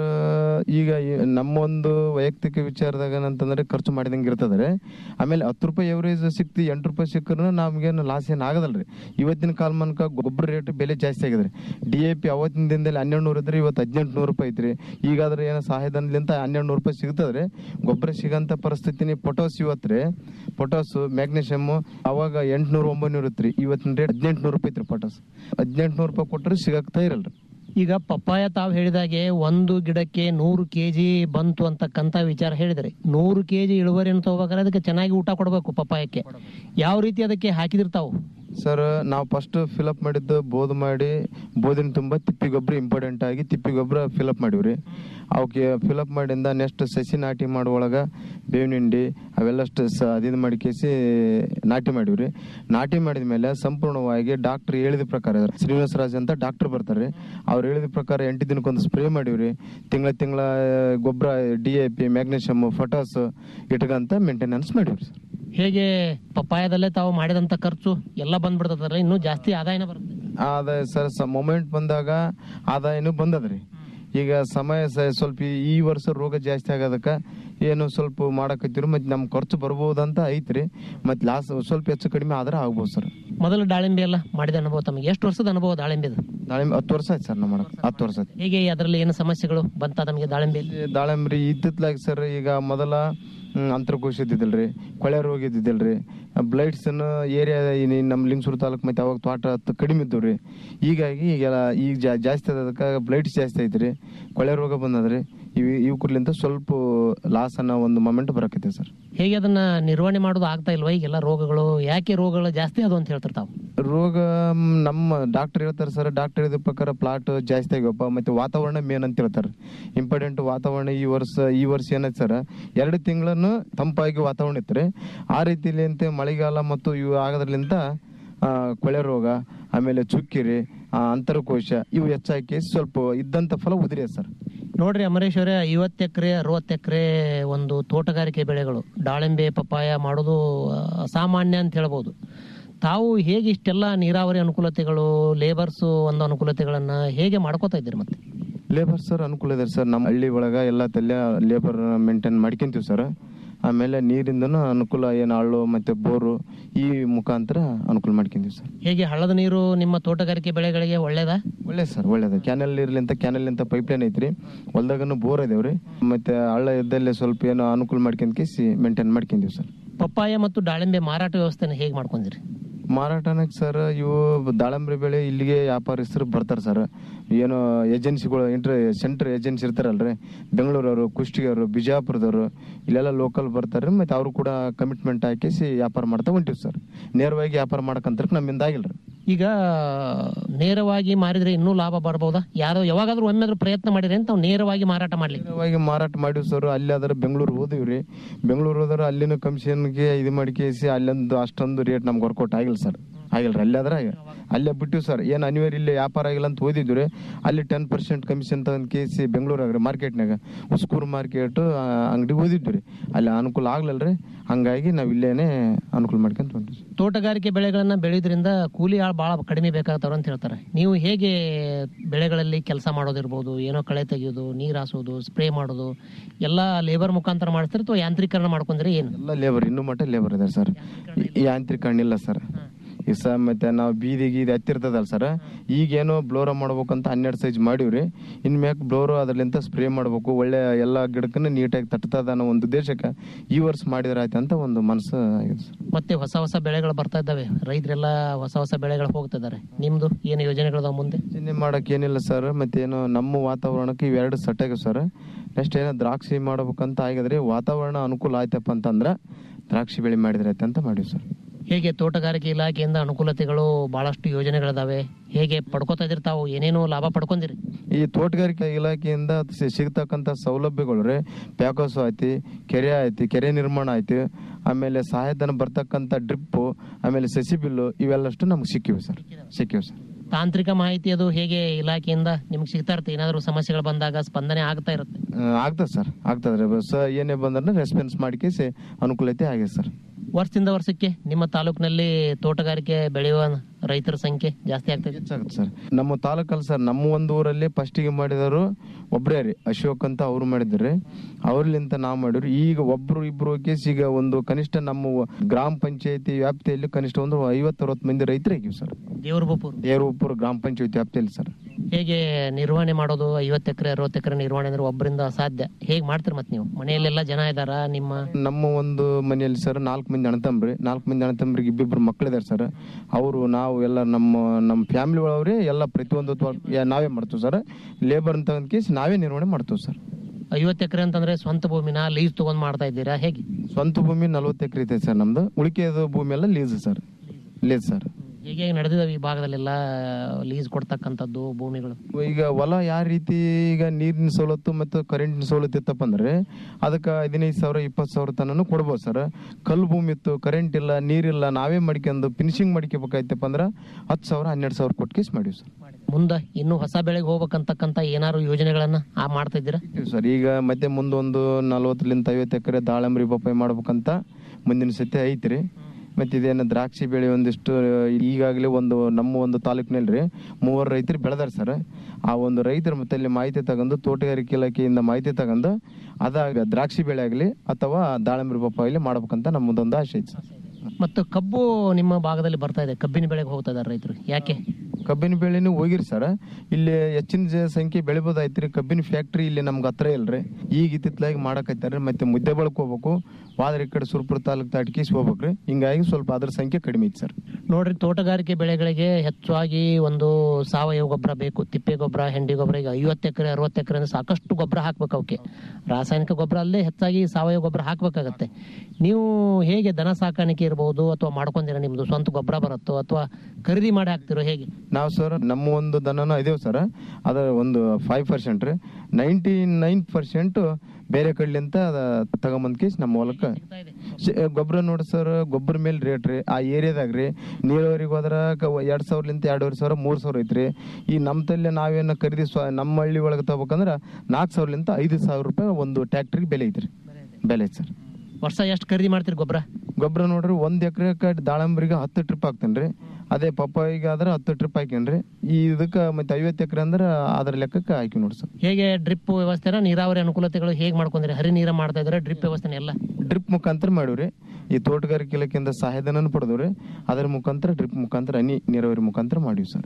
[SPEAKER 8] ಈಗ ಈ- ನಮ್ಮೊಂದು ವೈಯಕ್ತಿಕ ವಿಚಾರದಾಗ ಏನಂತಂದ್ರೆ ಖರ್ಚು ಮಾಡಿದಂಗೆ ಇರ್ತದ್ರೆ ಆಮೇಲೆ ಹತ್ತು ರೂಪಾಯಿ ಎವರೇಜ್ ಸಿಕ್ತಿ ಎಂಟು ರೂಪಾಯಿ ಸಿಕ್ಕರೂ ನಮ್ಗೇನು ಲಾಸ್ ಏನು ಆಗದಲ್ರಿ ಇವತ್ತಿನ ಕಾಲಮಾನಕ ಗೊಬ್ಬರ ರೇಟ್ ಬೆಲೆ ಜಾಸ್ತಿ ಆಗಿದೆ ಡಿ ಎ ಪಿ ಅವತ್ತಿನ ದಿನದಲ್ಲಿ ಹನ್ನೆರಡು ನೂರು ಇದ್ರೆ ಇವತ್ತು ಹದಿನೆಂಟು ನೂರು ರೂಪಾಯಿ ಐತ್ರಿ ಈಗಾದ್ರೆ ಏನೋ ಸಹಾಯಧನಲಿಂತ ಹನ್ನೆರಡು ನೂರು ರೂಪಾಯಿ ಸಿಗ್ತದ್ರಿ ಗೊಬ್ಬರ ಸಿಗಂತ ಪರಿಸ್ಥಿತಿನಿ ಪೊಟಾಸ್ ಇವತ್ತು ರೀ ಪೊಟಾಸ್ ಮ್ಯಾಗ್ನೀಷಿಯಮ್ ಅವಾಗ ಎಂಟ್ನೂರು ಒಂಬೈನೂರು ಇತ್ತು ರೀ ಇವತ್ತಿನ ರೇಟ್ ಹದಿನೆಂಟು ನೂರು ರೂಪಾಯಿ ಐತ್ರಿ ಪೊಟಾಸ್ ಹದಿನೆಂಟು ನೂರು ರೂಪಾಯಿ ಕೊಟ್ಟರೆ ಸಿಗಕ್ತಾ ಇರಲ್ರಿ
[SPEAKER 7] ಈಗ ಪಪ್ಪಾಯ ತಾವು ಹೇಳಿದಾಗೆ ಒಂದು ಗಿಡಕ್ಕೆ ನೂರು ಕೆಜಿ ಬಂತು ಅಂತಕ್ಕಂತ ವಿಚಾರ ಹೇಳಿದ್ರಿ ನೂರು ಕೆಜಿ ಇಳುವರಿಯನ್ನು ತಗೋಬೇಕಾದ್ರೆ ಅದಕ್ಕೆ ಚೆನ್ನಾಗಿ ಊಟ ಕೊಡಬೇಕು ಪಪ್ಪಾಯಕ್ಕೆ ಯಾವ ರೀತಿ ಅದಕ್ಕೆ ಹಾಕಿದಿರ್ತಾವು
[SPEAKER 8] ಸರ್ ನಾವು ಫಸ್ಟ್ ಫಿಲಪ್ ಮಾಡಿದ್ದು ಬೋದ್ ಮಾಡಿ ಬೋದಿನ ತುಂಬ ತಿಪ್ಪಿ ಗೊಬ್ಬರ ಇಂಪಾರ್ಟೆಂಟ್ ಆಗಿ ತಿಪ್ಪಿ ಗೊಬ್ಬರ ಫಿಲಪ್ ಮಾಡಿವ್ರಿ ಅವಕ್ಕೆ ಫಿಲಪ್ ಮಾಡಿಂದ ನೆಕ್ಸ್ಟ್ ಸಸಿ ನಾಟಿ ಮಾಡುವೊಳಗ ಬೇವಿನ ಹಿಂಡಿ ಅವೆಲ್ಲಷ್ಟು ಸ ಅದಿದು ಮಾಡಿ ಕೇಸಿ ನಾಟಿ ಮಾಡಿವ್ರಿ ನಾಟಿ ಮಾಡಿದ ಮೇಲೆ ಸಂಪೂರ್ಣವಾಗಿ ಡಾಕ್ಟರ್ ಹೇಳಿದ ಪ್ರಕಾರ ಶ್ರೀನಿವಾಸ ರಾಜ್ ಅಂತ ಡಾಕ್ಟರ್ ಬರ್ತಾರೆ ಅವ್ರು ಹೇಳಿದ ಪ್ರಕಾರ ಎಂಟು ದಿನಕ್ಕೊಂದು ಸ್ಪ್ರೇ ಮಾಡಿವ್ರಿ ತಿಂಗಳ ತಿಂಗಳ ಗೊಬ್ಬರ ಡಿ ಎ ಪಿ ಮ್ಯಾಗ್ನೀಷಿಯಮ್ ಫಟಾಸ್ ಇಟ್ಕಂತ ಮೇಂಟೆನೆನ್ಸ್ ಮಾಡಿವ್ರಿ ಸರ್
[SPEAKER 7] ಹೇಗೆ ಪಪ್ಪಾಯದಲ್ಲೇ ತಾವು ಮಾಡಿದಂತ ಖರ್ಚು ಎಲ್ಲ ಬಂದ್ಬಿಡ್ತದಲ್ಲ ಇನ್ನೂ ಜಾಸ್ತಿ ಆದಾಯನ ಬರುತ್ತೆ
[SPEAKER 8] ಆದಾಯ ಸರ್ ಮೊಮೆಂಟ್ ಬಂದಾಗ ಆದಾಯನೂ ಬಂದದ್ರಿ ಈಗ ಸಮಯ ಸ- ಸ್ವಲ್ಪ ಈ- ಈ ವರ್ಷ ರೋಗ ಜಾಸ್ತಿ ಆಗೋದಕ್ಕ ಏನು ಸ್ವಲ್ಪ ಮಾಡಕತ್ತಿರು ಮತ್ತೆ ನಮ್ ಖರ್ಚು ಬರ್ಬೋದಂತ ಐತ್ರಿ ಮತ್ತೆ ಲಾಸ್ ಸ್ವಲ್ಪ ಹೆಚ್ಚು ಕಡಿಮೆ ಆದ್ರೆ ಆಗ್ಬೋದು ಸರ್
[SPEAKER 7] ಮೊದಲು ದಾಳಿಂಬೆ ಎಲ್ಲ ಮಾಡಿದ ಅನುಭವ ತಮಗೆ ಎಷ್ಟು ವರ್ಷದ ಅನುಭವ ದಾಳಿಂಬೆದು
[SPEAKER 8] ದಾಳಿಂಬೆ ಹತ್ತು ವರ್ಷ ಆಯ್ತು ಸರ್ ನಾವು ಮಾಡಕ್ ಹತ್ತು ವರ್ಷ ಆಯ್ತು
[SPEAKER 7] ಹೇಗೆ ಅದರಲ್ಲಿ ಏನು ಸಮಸ್ಯೆಗಳು ಬಂತ ನಮಗೆ ದಾಳಿಂಬೆಯಲ್ಲಿ
[SPEAKER 8] ಈ ದಾಳಿಂಬ್ರಿ ಇತ್ತಿತ್ಲಾಗಿ ಸರ್ ಈಗ ಮೊದಲ ಹ್ಮ್, ಅಂತರ್ಕೋಶ ಇದ್ದಿದ್ದಲ್ರಿ ಕೊಳೆ ರೋಗ ಇದ್ದಿದ್ದಲ್ರಿ ಬ್ಲೈಟ್ಸ್ ಏರಿಯಾ ನಮ್ಮ ಲಿಂಗಸೂರು ತಾಲೂಕು ಮತ್ತೆ ಅವಾಗ ತೋಟ ಹತ್ತು ಕಡಿಮೆ ಇದ್ದವು ರೀ ಹೀಗಾಗಿ ಈಗೆಲ್ಲ ಈಗ ಜಾ- ಜಾಸ್ತಿ ಅದಕ್ಕೆ ಬ್ಲೈಟ್ಸ್ ಜಾಸ್ತಿ ಐತ್ರಿ ಕೊಳೆ ರೋಗ ಬಂದದ್ರಿ ಇವು ಇವು ಕೂಡ್ಲಿಂದ ಸ್ವಲ್ಪ ಲಾಸ್ ಅನ್ನೋ ಒಂದು ಮೊಮೆಂಟ್ ಬರಕೈತೆ ಸರ್
[SPEAKER 7] ಹೇಗೆ ಅದನ್ನ ನಿರ್ವಹಣೆ ಮಾಡೋದು ಆಗ್ತಾ ಇಲ್ವಾ ಈಗೆಲ್ಲ ರೋಗಗಳು ಯಾಕೆ ರೋಗಗಳು ಜಾಸ್ತಿ ಅದು ಅಂತ ಹೇಳ್ತಾರೆ ತಾವು
[SPEAKER 8] ರೋಗ ಮ್, ನಮ್ಮ ಡಾಕ್ಟರ್ ಹೇಳ್ತಾರೆ ಸರ್ ಡಾಕ್ಟರ್ ಹೇಳಿದ ಪ್ರಕಾರ ಪ್ಲಾಟ್ ಜಾಸ್ತಿ ಆಗ್ಯಪ್ಪ ಮತ್ತೆ ವಾತಾವರಣ ಮೇನ್ ಅಂತ ಹೇಳ್ತಾರೆ ಇಂಪಾರ್ಟೆಂಟ್ ವಾತಾವರಣ ಈ ವರ್ಷ ಈ ವರ್ಷ ಏನೈತೆ ಸರ್ ಎರಡು ತಿಂಗಳನ್ನು ತಂಪಾಗಿ ವಾತಾವರಣ ಇತ್ತು ರೀ ಆ ರೀತಿಲಿ ಅಂತ ಮಳೆಗಾಲ ಮತ್ತು ಇವು ಆಗೋದ್ರಲಿಂತ ಆ, ಕೊಳೆ ರೋಗ ಆಮೇಲೆ ಚುಕ್ಕಿರಿ ಆ, ಅಂತರಕೋಶ ಇವು ಹೆಚ್ಚಾಗಿ ಸ್ವಲ್ಪ ಇದ್ದಂತ ಫಲ ಉದುರಿ ಸರ್
[SPEAKER 7] ನೋಡ್ರಿ ಅಮರೇಶ್ ಅವರೇ ಐವತ್ತು ಎಕರೆ ಅರವತ್ತು ಎಕರೆ ಒಂದು ತೋಟಗಾರಿಕೆ ಬೆಳೆಗಳು ದಾಳಿಂಬೆ ಪಪ್ಪಾಯ ಮಾಡೋದು ಆ, ಅಸಾಮಾನ್ಯ ಅಂತ ಹೇಳ್ಬೋದು ತಾವು ಹೇಗೆ ಇಷ್ಟೆಲ್ಲ ನೀರಾವರಿ ಅನುಕೂಲತೆಗಳು ಲೇಬರ್ಸ್ ಒಂದು ಅನುಕೂಲತೆಗಳನ್ನ ಹೇಗೆ ಮಾಡ್ಕೋತಾ ಇದ್ದೀರಿ ಮತ್ತೆ
[SPEAKER 8] ಲೇಬರ್ ಸರ್ ಅನುಕೂಲ ಇದೆ ಸರ್ ನಮ್ಮ ಹಳ್ಳಿ ಒಳಗ ಎಲ್ಲ ತಲೆ ಲೇಬರ್ ಮೇಂಟೈನ್ ಮಾಡ್ಕೊಂತೀವಿ ಸರ್ ಆಮೇಲೆ ನೀರಿಂದನೂ ಅನುಕೂಲ ಏನು ಹಳ್ಳು ಮತ್ತೆ ಬೋರು ಈ ಮುಖಾಂತರ ಅನುಕೂಲ ಮಾಡ್ಕೊಂತೀವಿ ಸರ್
[SPEAKER 7] ಹೇಗೆ ಹಳ್ಳದ ನೀರು ನಿಮ್ಮ ತೋಟಗಾರಿಕೆ ಬೆಳೆಗಳಿಗೆ ಒಳ್ಳೇದಾ
[SPEAKER 8] ಒಳ್ಳೆ ಸರ್ ಒಳ್ಳೇದು ಕ್ಯಾನಲ್ ಇರ್ಲಿಂತ ಕ್ಯಾನಲ್ ಅಂತ ಪೈಪ್ ಲೈನ್ ಐತ್ರಿ ಹೊಲ್ದಾಗನು ಬೋರ್ ಇದಾವ್ರಿ ಮತ್ತೆ ಹಳ್ಳ ಇದ್ದಲ್ಲೇ ಸ್ವಲ್ಪ ಏನೋ ಅನುಕೂಲ ಮಾಡ್ಕೊಂಡ್ ಕೇಸಿ ಮೇಂಟೈನ್ ಮಾಡ್ಕೊಂತೀವಿ ಸರ್
[SPEAKER 7] ಪಪ್ಪಾಯ ಮತ್ತು ದಾಳಿಂಬೆ ಮಾರಾಟ ವ್ಯವಸ್ಥೆನ ಹೇಗೆ ಮಾಡ್ಕೊಂಡಿರಿ
[SPEAKER 8] ಮಾರಾಟನಕ್ಕೆ ಸರ್ ಇವು ದಾಳಂಬ್ರಿ ಬೆಳೆ ಇಲ್ಲಿಗೆ ವ್ಯಾಪಾರಸ್ಥರು ಬರ್ತಾರೆ ಸರ್ ಏನು ಏಜೆನ್ಸಿಗಳು ಇಂಟ್ರ ಸೆಂಟ್ರ್ ಏಜೆನ್ಸಿ ಇರ್ತಾರಲ್ರಿ ಬೆಂಗಳೂರವರು ಕುಷ್ಟಗಿಯವರು ಬಿಜಾಪುರದವರು ಇಲ್ಲೆಲ್ಲ ಲೋಕಲ್ ಬರ್ತಾರೆ ಮತ್ತು ಅವರು ಕೂಡ ಕಮಿಟ್ಮೆಂಟ್ ಹಾಕಿಸಿ ವ್ಯಾಪಾರ ಮಾಡ್ತಾ ಹೊಂಟಿವಿ ಸರ್ ನೇರವಾಗಿ ವ್ಯಾಪಾರ ಮಾಡಕ್ಕಂತ ನಮ್ಮಿಂದ ಆಗಿಲ್ರಿ
[SPEAKER 7] ಈಗ ನೇರವಾಗಿ ಮಾರಿದ್ರೆ ಇನ್ನೂ ಲಾಭ ಬರ್ಬೋದಾ ಯಾರೋ ಯಾವಾಗಾದ್ರೂ ಒಮ್ಮೆದ್ರೂ ಪ್ರಯತ್ನ ಮಾಡಿರಿ ಅಂತ ನಾವು ನೇರವಾಗಿ ಮಾರಾಟ ಮಾಡ್ಲಿ
[SPEAKER 8] ನೇರವಾಗಿ ಮಾರಾಟ ಮಾಡಿವಿ ಸರ್ ಅಲ್ಲಿ ಆದ್ರೆ ಬೆಂಗಳೂರು ಹೋದಿವ್ರಿ ಬೆಂಗಳೂರು ಹೋದ್ರೆ ಅಲ್ಲಿನ ಕಮಿಷನ್ಗೆ ಇದು ಮಾಡಿಕೇಸಿ ಅಲ್ಲೊಂದು ಅಷ್ಟೊಂದು ರೇಟ್ ನಮ್ಗೆ ವರ್ಕೌಟ್ ಆಗಿಲ್ಲ ಸರ್ ಆಗಿಲ್ರಿ ಅಲ್ಲಿ ಆದ್ರೆ ಅಲ್ಲೇ ಬಿಟ್ಟಿವಿ ಸರ್ ಏನು ಅನಿವಾರ್ಯ ಇಲ್ಲಿ ವ್ಯಾಪಾರ ಆಗಿಲ್ಲ ಅಂತ ಓದಿದ್ವಿ ಅಲ್ಲಿ ಟೆನ್ ಪರ್ಸೆಂಟ್ ಕಮಿಷನ್ ತಗೊಂಡ್ ಕೇಸಿ ಬೆಂಗಳೂರಾಗ ಮಾರ್ಕೆಟ್ನಾಗ ಉಸ್ಕೂರ್ ಮಾರ್ಕೆಟ್ ಅಂಗಡಿಗೆ ಓದಿದ್ವಿ ರೀ ಅಲ್ಲಿ ಅನುಕೂಲ ಆಗ್ಲಲ್ರಿ ಹಂಗಾಗಿ ನಾವು ಇಲ್ಲೇನೆ ಅನುಕೂಲ ಮಾಡ್ಕೊಂತ ಹೊಂಟಿವಿ
[SPEAKER 7] ತೋಟಗಾರಿಕೆ ಬೆಳೆಗಳನ್ನ ಬೆಳೆಯೋದ್ರಿಂದ ಕೂಲಿ ಆಳು ಬಹಳ ಕಡಿಮೆ ಬೇಕಾಗ್ತಾವ ಅಂತ ಹೇಳ್ತಾರೆ ನೀವು ಹೇಗೆ ಬೆಳೆಗಳಲ್ಲಿ ಕೆಲಸ ಮಾಡೋದಿರ್ಬೋದು ಏನೋ ಕಳೆ ತೆಗೆಯೋದು ನೀರು ಹಾಸೋದು ಸ್ಪ್ರೇ ಮಾಡೋದು ಎಲ್ಲ ಲೇಬರ್ ಮುಖಾಂತರ ಮಾಡ್ತೀರಿ ಅಥವಾ ಯಾಂತ್ರೀಕರಣ ಮಾಡ್ಕೊಂಡ್ರೆ ಏನು
[SPEAKER 8] ಎಲ್ಲ ಲೇಬರ್ ಇನ್ನೂ ಮಟ್ಟ ಲೇಬರ್ ಇದಾರೆ ಸರ್ ಯಾಂತ್ರಿಕರಣ ಇಲ್ಲ ಸರ್ ಈ ಸ ಮತ್ತೆ ನಾವು ಬೀದಿ ಗೀದಿ ಹತ್ತಿರ್ತದಲ್ಲ ಸರ್ ಈಗೇನೋ ಬ್ಲೋರ ಮಾಡ್ಬೇಕಂತ ಹನ್ನೆರಡು ಸೈಜ್ ಮಾಡಿವ್ರಿ ಇನ್ಮ್ಯಾಕ್ ಬ್ಲೋರು ಅದ್ರಲ್ಲಿಂದ ಸ್ಪ್ರೇ ಮಾಡ್ಬೇಕು ಒಳ್ಳೆ ಎಲ್ಲ ಗಿಡಕ್ಕನ್ನು ನೀಟಾಗಿ ತಟ್ಟತದ ಅನ್ನೋ ಒಂದು ಉದ್ದೇಶಕ್ಕೆ ಈ ವರ್ಷ ಮಾಡಿದ್ರೆ ಆಯ್ತು ಅಂತ ಒಂದು ಮನಸ್ಸು ಆಗಿದೆ ಸರ್
[SPEAKER 7] ಮತ್ತೆ ಹೊಸ ಹೊಸ ಬೆಳೆಗಳು ಬರ್ತಾ ಇದ್ದಾವೆ ರೈತರೆಲ್ಲ ಹೊಸ ಹೊಸ ಬೆಳೆಗಳು ಹೋಗ್ತಿದ್ದಾರೆ ನಿಮ್ದು ಏನು ಯೋಜನೆಗಳದಾವ ಮುಂದೆ
[SPEAKER 8] ಚಿಹ್ನೆ ಮಾಡಕ್ ಏನಿಲ್ಲ ಸರ್ ಮತ್ತೇನು ನಮ್ಮ ವಾತಾವರಣಕ್ಕೆ ಇವೆರಡು ಸೆಟ್ ಆಗ್ಯಾವ ಸರ್ ನೆಕ್ಸ್ಟ್ ಏನೋ ದ್ರಾಕ್ಷಿ ಮಾಡ್ಬೇಕಂತ ಆಗಿದ್ರೆ ವಾತಾವರಣ ಅನುಕೂಲ ಆಯ್ತಪ್ಪ ಅಂತಂದ್ರೆ ದ್ರಾಕ್ಷಿ ಬೆಳೆ ಮಾಡಿದ್ರೆ ಆಯ್ತು ಅಂತ ಮಾಡಿವಿ ಸರ್
[SPEAKER 7] ಹೇಗೆ ತೋಟಗಾರಿಕೆ ಇಲಾಖೆಯಿಂದ ಅನುಕೂಲತೆಗಳು ಬಹಳಷ್ಟು ಯೋಜನೆಗಳಿದಾವೆ ಹೇಗೆ ಪಡ್ಕೋತಾ ಇದ್ರಿ ತಾವು ಏನೇನು ಲಾಭ ಪಡ್ಕೊಂಡಿರಿ
[SPEAKER 8] ಈ ತೋಟಗಾರಿಕೆ ಇಲಾಖೆಯಿಂದ ಸಿ- ಸಿಗ್ತಕ್ಕಂಥ ಸೌಲಭ್ಯಗಳು ರೀ ಪ್ಯಾಕೋಸು ಐತಿ ಕೆರೆ ಐತಿ ಕೆರೆ ನಿರ್ಮಾಣ ಐತಿ ಆಮೇಲೆ ಸಹಾಯಧನ ಬರ್ತಕ್ಕಂಥ ಡ್ರಿಪ್ಪು ಆಮೇಲೆ ಸಸಿ ಬಿಲ್ಲು ಇವೆಲ್ಲಷ್ಟು ನಮ್ಗೆ ಸಿಕ್ಕಿವೆ ಸರ್ ಸಿಕ್ಕಿವೆ ಸರ್
[SPEAKER 7] ತಾಂತ್ರಿಕ ಮಾಹಿತಿ ಅದು ಹೇಗೆ ಇಲಾಖೆಯಿಂದ ನಿಮ್ಗೆ ಸಿಗ್ತಾ ಇರುತ್ತೆ ಏನಾದರೂ ಸಮಸ್ಯೆಗಳು ಬಂದಾಗ ಸ್ಪಂದನೆ ಆಗ್ತಾ ಇರುತ್ತೆ
[SPEAKER 8] ಆ, ಆಗ್ತದೆ ಸರ್ ಆಗ್ತದೆ ರೀ ಸ ಏನೇ ಬಂದ್ರೆ ರೆಸ್ಪಾನ್ಸ್ ಮಾಡಿಕೇಸಿ ಅನುಕೂಲತೆ ಆಗಿದೆ ಸರ್
[SPEAKER 7] ವರ್ಷದಿಂದ ವರ್ಷಕ್ಕೆ ನಿಮ್ಮ ತಾಲೂಕಿನಲ್ಲಿ ತೋಟಗಾರಿಕೆ ಬೆಳೆಯುವ ರೈತರ ಸಂಖ್ಯೆ ಜಾಸ್ತಿ ಆಗ್ತಾ ಇದೆ
[SPEAKER 8] ಹೆಚ್ಚಾಗುತ್ತೆ ಸರ್ ನಮ್ಮ ತಾಲೂಕಲ್ಲಿ ಸರ್ ನಮ್ಮ ಒಂದು ಊರಲ್ಲಿ ಫಸ್ಟಿಗೆ ಮಾಡಿದವರು ಒಬ್ಬರೇ ರೀ ಅಶೋಕ್ ಅಂತ ಅವ್ರು ಮಾಡಿದ್ರಿ ಅವ್ರಲಿಂತ ನಾವು ಮಾಡಿವ್ರಿ ಈಗ ಒಬ್ರು ಇಬ್ರು ಕೇಸ್ ಈಗ ಒಂದು ಕನಿಷ್ಠ ನಮ್ಮ ಗ್ರಾಮ ಪಂಚಾಯತಿ ವ್ಯಾಪ್ತಿಯಲ್ಲಿ ಕನಿಷ್ಠ ಒಂದು ಐವತ್ತು ಅರವತ್ತು ಮಂದಿ ರೈತರು ಆಗಿವಿ ಸರ್
[SPEAKER 7] ದೇವ್ರ ಬಪ್ಪೂರು
[SPEAKER 8] ದೇವರೂಪುರ ಗ್ರಾಮ ಪಂಚಾಯತಿ ವ್ಯಾಪ್ತಿಯಲ್ಲಿ ಸರ್
[SPEAKER 7] ಹೇಗೆ ನಿರ್ವಹಣೆ ಮಾಡೋದು ಐವತ್ತು ಎಕರೆ ಅರವತ್ತು ಎಕರೆ ನಿರ್ವಹಣೆ ಅಂದ್ರೆ ಒಬ್ಬರಿಂದ ಅಸಾಧ್ಯ ಹೇಗೆ ಮಾಡ್ತೀರಿ ಮತ್ತೆ ನೀವು ಮನೆಯಲ್ಲೆಲ್ಲ ಜನ ಇದಾರ ನಿಮ್ಮ
[SPEAKER 8] ನಮ್ಮ ಒಂದು ಮನೆಯಲ್ಲಿ ಸರ್ ನಾಲ್ಕು ಮಂದಿ ಅಣ್ಣತಂಬ್ರಿ ನಾಲ್ಕು ಮಂದಿ ಅಣ್ಣತಂಬ್ರಿಗೆ ಇಬ್ಬಿಬ್ರು ಮಕ್ಕಳಿದಾರೆ ಸರ್ ಅವರು ನಾವು ಎಲ್ಲ ನಮ್ಮ ನಮ್ಮ ಫ್ಯಾಮಿಲಿ ಒಳವ್ರೆ ಎಲ್ಲ ಪ್ರತಿಯೊಂದು ತ್ವ- ಯಾ- ನಾವೇ ಮಾಡ್ತೀವಿ ಸರ್ ಲೇಬರ್ ಅಂತ ಒಂದು ಕೇಸ್ ನಾವೇ ನಿರ್ವಹಣೆ ಮಾಡ್ತೀವಿ ಸರ್
[SPEAKER 7] ಐವತ್ತು ಎಕರೆ ಅಂತಂದ್ರೆ ಸ್ವಂತ ಭೂಮಿನ ಲೀಸ್ ತಗೊಂಡ್ ಮಾಡ್ತಾ ಇದ್ದೀರಾ ಹೇಗೆ
[SPEAKER 8] ಸ್ವಂತ ಭೂಮಿ ನಲ್ವತ್ತು ಎಕರೆ ಇದೆ ಸರ್ ನಮ್ದು ಉಳಿಕೆದ ಭೂಮಿ ಎಲ್ಲ ಲೀಸ್ ಸರ್ ಲೀಸ್ ಸರ್
[SPEAKER 7] ಹೇಗೆ ನಡೆದಿದಾವೆ ಈ ಭಾಗದಲ್ಲೆಲ್ಲ ಲೀಸ್ ಕೊಡ್ತಕ್ಕಂಥದ್ದು ಭೂಮಿಗಳು
[SPEAKER 8] ಈಗ ಹೊಲ ಯಾವ ರೀತಿ ಈಗ ನೀರಿನ ಸವಲತ್ತು ಮತ್ತು ಕರೆಂಟಿನ ಸವಲತ್ತು ಇತ್ತಪ್ಪ ಅಂದ್ರೆ ಅದಕ್ಕೆ ಹದಿನೈದು ಸಾವಿರ ಇಪ್ಪತ್ತು ಸಾವಿರ ತನಕ ಕೊಡ್ಬೋದು ಸರ್ ಕಲ್ಲು ಭೂಮಿ ಇತ್ತು ಕರೆಂಟ್ ಇಲ್ಲ ನೀರಿಲ್ಲ ನಾವೇ ಮಾಡ್ಕೊಂಡು ಫಿನಿಶಿಂಗ್ ಮಾಡ್ಕೋಬೇಕಾಯ್ತಪ್ಪ ಅಂದ್ರೆ ಹತ್ತು ಸಾವಿರ ಹನ್ನೆರಡು ಸಾವಿರ ಕೊಟ್ಟು ಕೇಸ್ ಮಾಡಿವಿ ಸರ್
[SPEAKER 7] ಮುಂದೆ ಇನ್ನು ಹೊಸ ಬೆಳೆಗೆ ಹೋಗ್ಬೇಕಂತಕ್ಕಂತ ಏನಾದ್ರು ಯೋಜನೆಗಳನ್ನ ಆ ಮಾಡ್ತಾ ಇದ್ದೀರಾ
[SPEAKER 8] ಸರ್ ಈಗ ಮತ್ತೆ ಮುಂದೊಂದು ನಲ್ವತ್ತರಿಂದ ಐವತ್ತು ಎಕರೆ ದಾಳಂಬ್ರಿ ಬಪ್ಪಾಯಿ ಮಾಡ್ಬೇಕಂತ ಮುಂದಿನ ಸತಿ ಐತ್ರಿ ಮತ್ತೆ ಇದೇನು ದ್ರಾಕ್ಷಿ ಬೆಳೆ ಒಂದಿಷ್ಟು ಈಗಾಗಲೇ ಒಂದು ನಮ್ಮ ಒಂದು ತಾಲೂಕಿನಲ್ಲಿ ರೀ ಮೂವರು ರೈತರು ಬೆಳೆದಾರೆ ಸರ್ ಆ ಒಂದು ರೈತರು ಮತ್ತೆ ಅಲ್ಲಿ ಮಾಹಿತಿ ತಗೊಂಡು ತೋಟಗಾರಿಕೆ ಇಲಾಖೆಯಿಂದ ಮಾಹಿತಿ ತಗೊಂಡು ಅದಾಗ ದ್ರಾಕ್ಷಿ ಬೆಳೆ ಆಗಲಿ ಅಥವಾ ದಾಳಂಬ್ರಿ ಬಪ್ಪಾಯಿ ಮಾಡ್ಬೇಕಂತ ನಮ್ಮದೊಂದು ಆಸೆ ಐತೆ ಸರ್
[SPEAKER 7] ಮತ್ತು ಕಬ್ಬು ನಿಮ್ಮ ಭಾಗದಲ್ಲಿ ಬರ್ತಾ ಇದೆ ಕಬ್ಬಿನ ಬೆಳೆಗೆ ಹೋಗ್ತಾ ಇದಾರೆ ರೈತರು ಯಾಕೆ
[SPEAKER 8] ಕಬ್ಬಿನ ಬೆಳೆನೂ ಹೋಗಿರಿ ಸರ್ ಇಲ್ಲಿ ಹೆಚ್ಚಿನ ಜ- ಸಂಖ್ಯೆ ಬೆಳಿಬೋದಾಯ್ತು ರೀ ಕಬ್ಬಿನ ಫ್ಯಾಕ್ಟ್ರಿ ಇಲ್ಲಿ ನಮ್ಗೆ ಹತ್ರ ಇಲ್ರಿ ಈಗ ಇತ್ತಿತ್ತಲಾಗಿ ಮಾಡಕತ್ತಾರೆ ಮತ್ತೆ ಮುದ್ದೆ ಬಳಕ್ ಹೋಗ್ಬೇಕು ವಾದ್ರ ಈ ಕಡೆ ಸುರ್ಪುರ ತಾಲೂಕು ದಾಟ್ಕೀಸ್ ಹೋಗ್ಬೇಕ್ರಿ ಹಿಂಗಾಗಿ ಸ್ವಲ್ಪ ಅದ್ರ ಸಂಖ್ಯೆ ಕಡಿಮೆ ಐತಿ ಸರ್
[SPEAKER 7] ನೋಡ್ರಿ ತೋಟಗಾರಿಕೆ ಬೆಳೆಗಳಿಗೆ ಹೆಚ್ಚಾಗಿ ಒಂದು ಸಾವಯವ ಗೊಬ್ಬರ ಬೇಕು ತಿಪ್ಪೆ ಗೊಬ್ಬರ ಹೆಂಡಿ ಗೊಬ್ಬರ ಈಗ ಐವತ್ತು ಎಕರೆ ಅರವತ್ತು ಎಕರೆ ಅಂದ್ರೆ ಸಾಕಷ್ಟು ಗೊಬ್ಬರ ಹಾಕ್ಬೇಕು ಅವಕ್ಕೆ ರಾಸಾಯನಿಕ ಗೊಬ್ಬರ ಅಲ್ಲೇ ಹೆಚ್ಚಾಗಿ ಸಾವಯವ ಗೊಬ್ಬರ ಹಾಕ್ಬೇಕಾಗತ್ತೆ ನೀವು ಹೇಗೆ ದನ ಸಾಕಾಣಿಕೆ ಇರ್ಬೋದು ಅಥವಾ ಮಾಡ್ಕೊಂಡಿರ ನಿಮ್ದು ಸ್ವಂತ ಗೊಬ್ಬರ ಬರುತ್ತೋ ಅಥವಾ ಖರೀದಿ ಮಾಡಿ ಹಾಕ್ತಿರೋ ಹೇಗೆ
[SPEAKER 8] ನಾವು ಸರ್ ನಮ್ಮ ಒಂದು ದನನ ಇದೇವು ಸರ್ ಅದರ ಒಂದು ಫೈವ್ ಪರ್ಸೆಂಟ್ ರೀ ನೈಂಟಿ ನೈನ್ ಪರ್ಸೆಂಟ್ ಬೇರೆ ಕಡ್ಲಿಂತ ತಗೊಂಬಂದ್ ಕೇಸ್ ನಮ್ಮ ಹೊಲಕ್ಕೆ ಗೊಬ್ಬರ ನೋಡಿ ಸರ್ ಗೊಬ್ಬರ ಮೇಲೆ ರೇಟ್ ರೀ ಆ ಏರಿಯಾದಾಗ ರೀ ನೀರಾವರಿಗೆ ಹೋದ್ರ ಕ- ಎರಡ್ ಸಾವಿರಲಿಂತ ಎರಡೂವರೆ ಸಾವಿರ ಮೂರ್ ಸಾವಿರ ಐತ್ರಿ ಈ ನಮ್ಮ ತಲೆ ನಾವೇನು ಖರೀದಿ ಸ್ವ ನಮ್ಮ ಹಳ್ಳಿ ಒಳಗೆ ತಗೋಬೇಕಂದ್ರ ನಾಲ್ಕು ಸಾವಿರಲಿಂತ ಐದು ಸಾವಿರ ರೂಪಾಯಿ ಒಂದು ಟ್ಯಾಕ್ಟ್ರಿಗೆ ಬೆಲೆ ಐತ್ರಿ ಬೆಲೆ ಐತೆ ಸರ್
[SPEAKER 7] ವರ್ಷ ಎಷ್ಟು ಖರೀದಿ ಮಾಡ್ತೀರಿ ಗೊಬ್ಬರ
[SPEAKER 8] ಗೊಬ್ಬರ ನೋಡ್ರಿ ಒಂದ್ ಎಕರೆ ದಾಳಂಬ್ರಿಗೆ ಹತ್ತು ಟ್ರಿಪ್ ಹಾಕ್ತೇನ್ರಿ ಅದೇ ಪಪ್ಪಾಯಿಗೆ ಆದ್ರೆ ಹತ್ತು ಟ್ರಿಪ್ ಹಾಕ್ಯನ್ರಿ ಈ ಇದಕ್ಕೆ ಮತ್ತೆ ಐವತ್ತು ಎಕರೆ ಅಂದ್ರೆ ಅದ್ರ ಲೆಕ್ಕಕ್ಕೆ ಹಾಕಿ ನೋಡಿ ಸರ್
[SPEAKER 7] ಹೇಗೆ ಡ್ರಿಪ್ ವ್ಯವಸ್ಥೆನ ನೀರಾವರಿ ಅನುಕೂಲತೆಗಳು ಹೇಗೆ ಮಾಡ್ಕೊಂಡಿರಿ ಹರಿ ನೀರ ಮಾಡ್ತಾ ಇದ್ದಾರೆ ಡ್ರಿಪ್ ವ್ಯವಸ್ಥೆ ಎಲ್ಲ
[SPEAKER 8] ಡ್ರಿಪ್ ಮುಖಾಂತರ ಮಾಡಿವ್ರಿ ಈ ತೋಟಗಾರಿಕೆ ಇಲಾಖೆಯಿಂದ ಸಹಾಯಧನ ಪಡೆದವ್ರಿ ಅದ್ರ ಮುಖಾಂತರ ಡ್ರಿಪ್ ಮುಖಾಂತರ ಹನಿ ನೀರಾವರಿ ಮುಖಾಂತರ ಮಾಡಿವಿ ಸರ್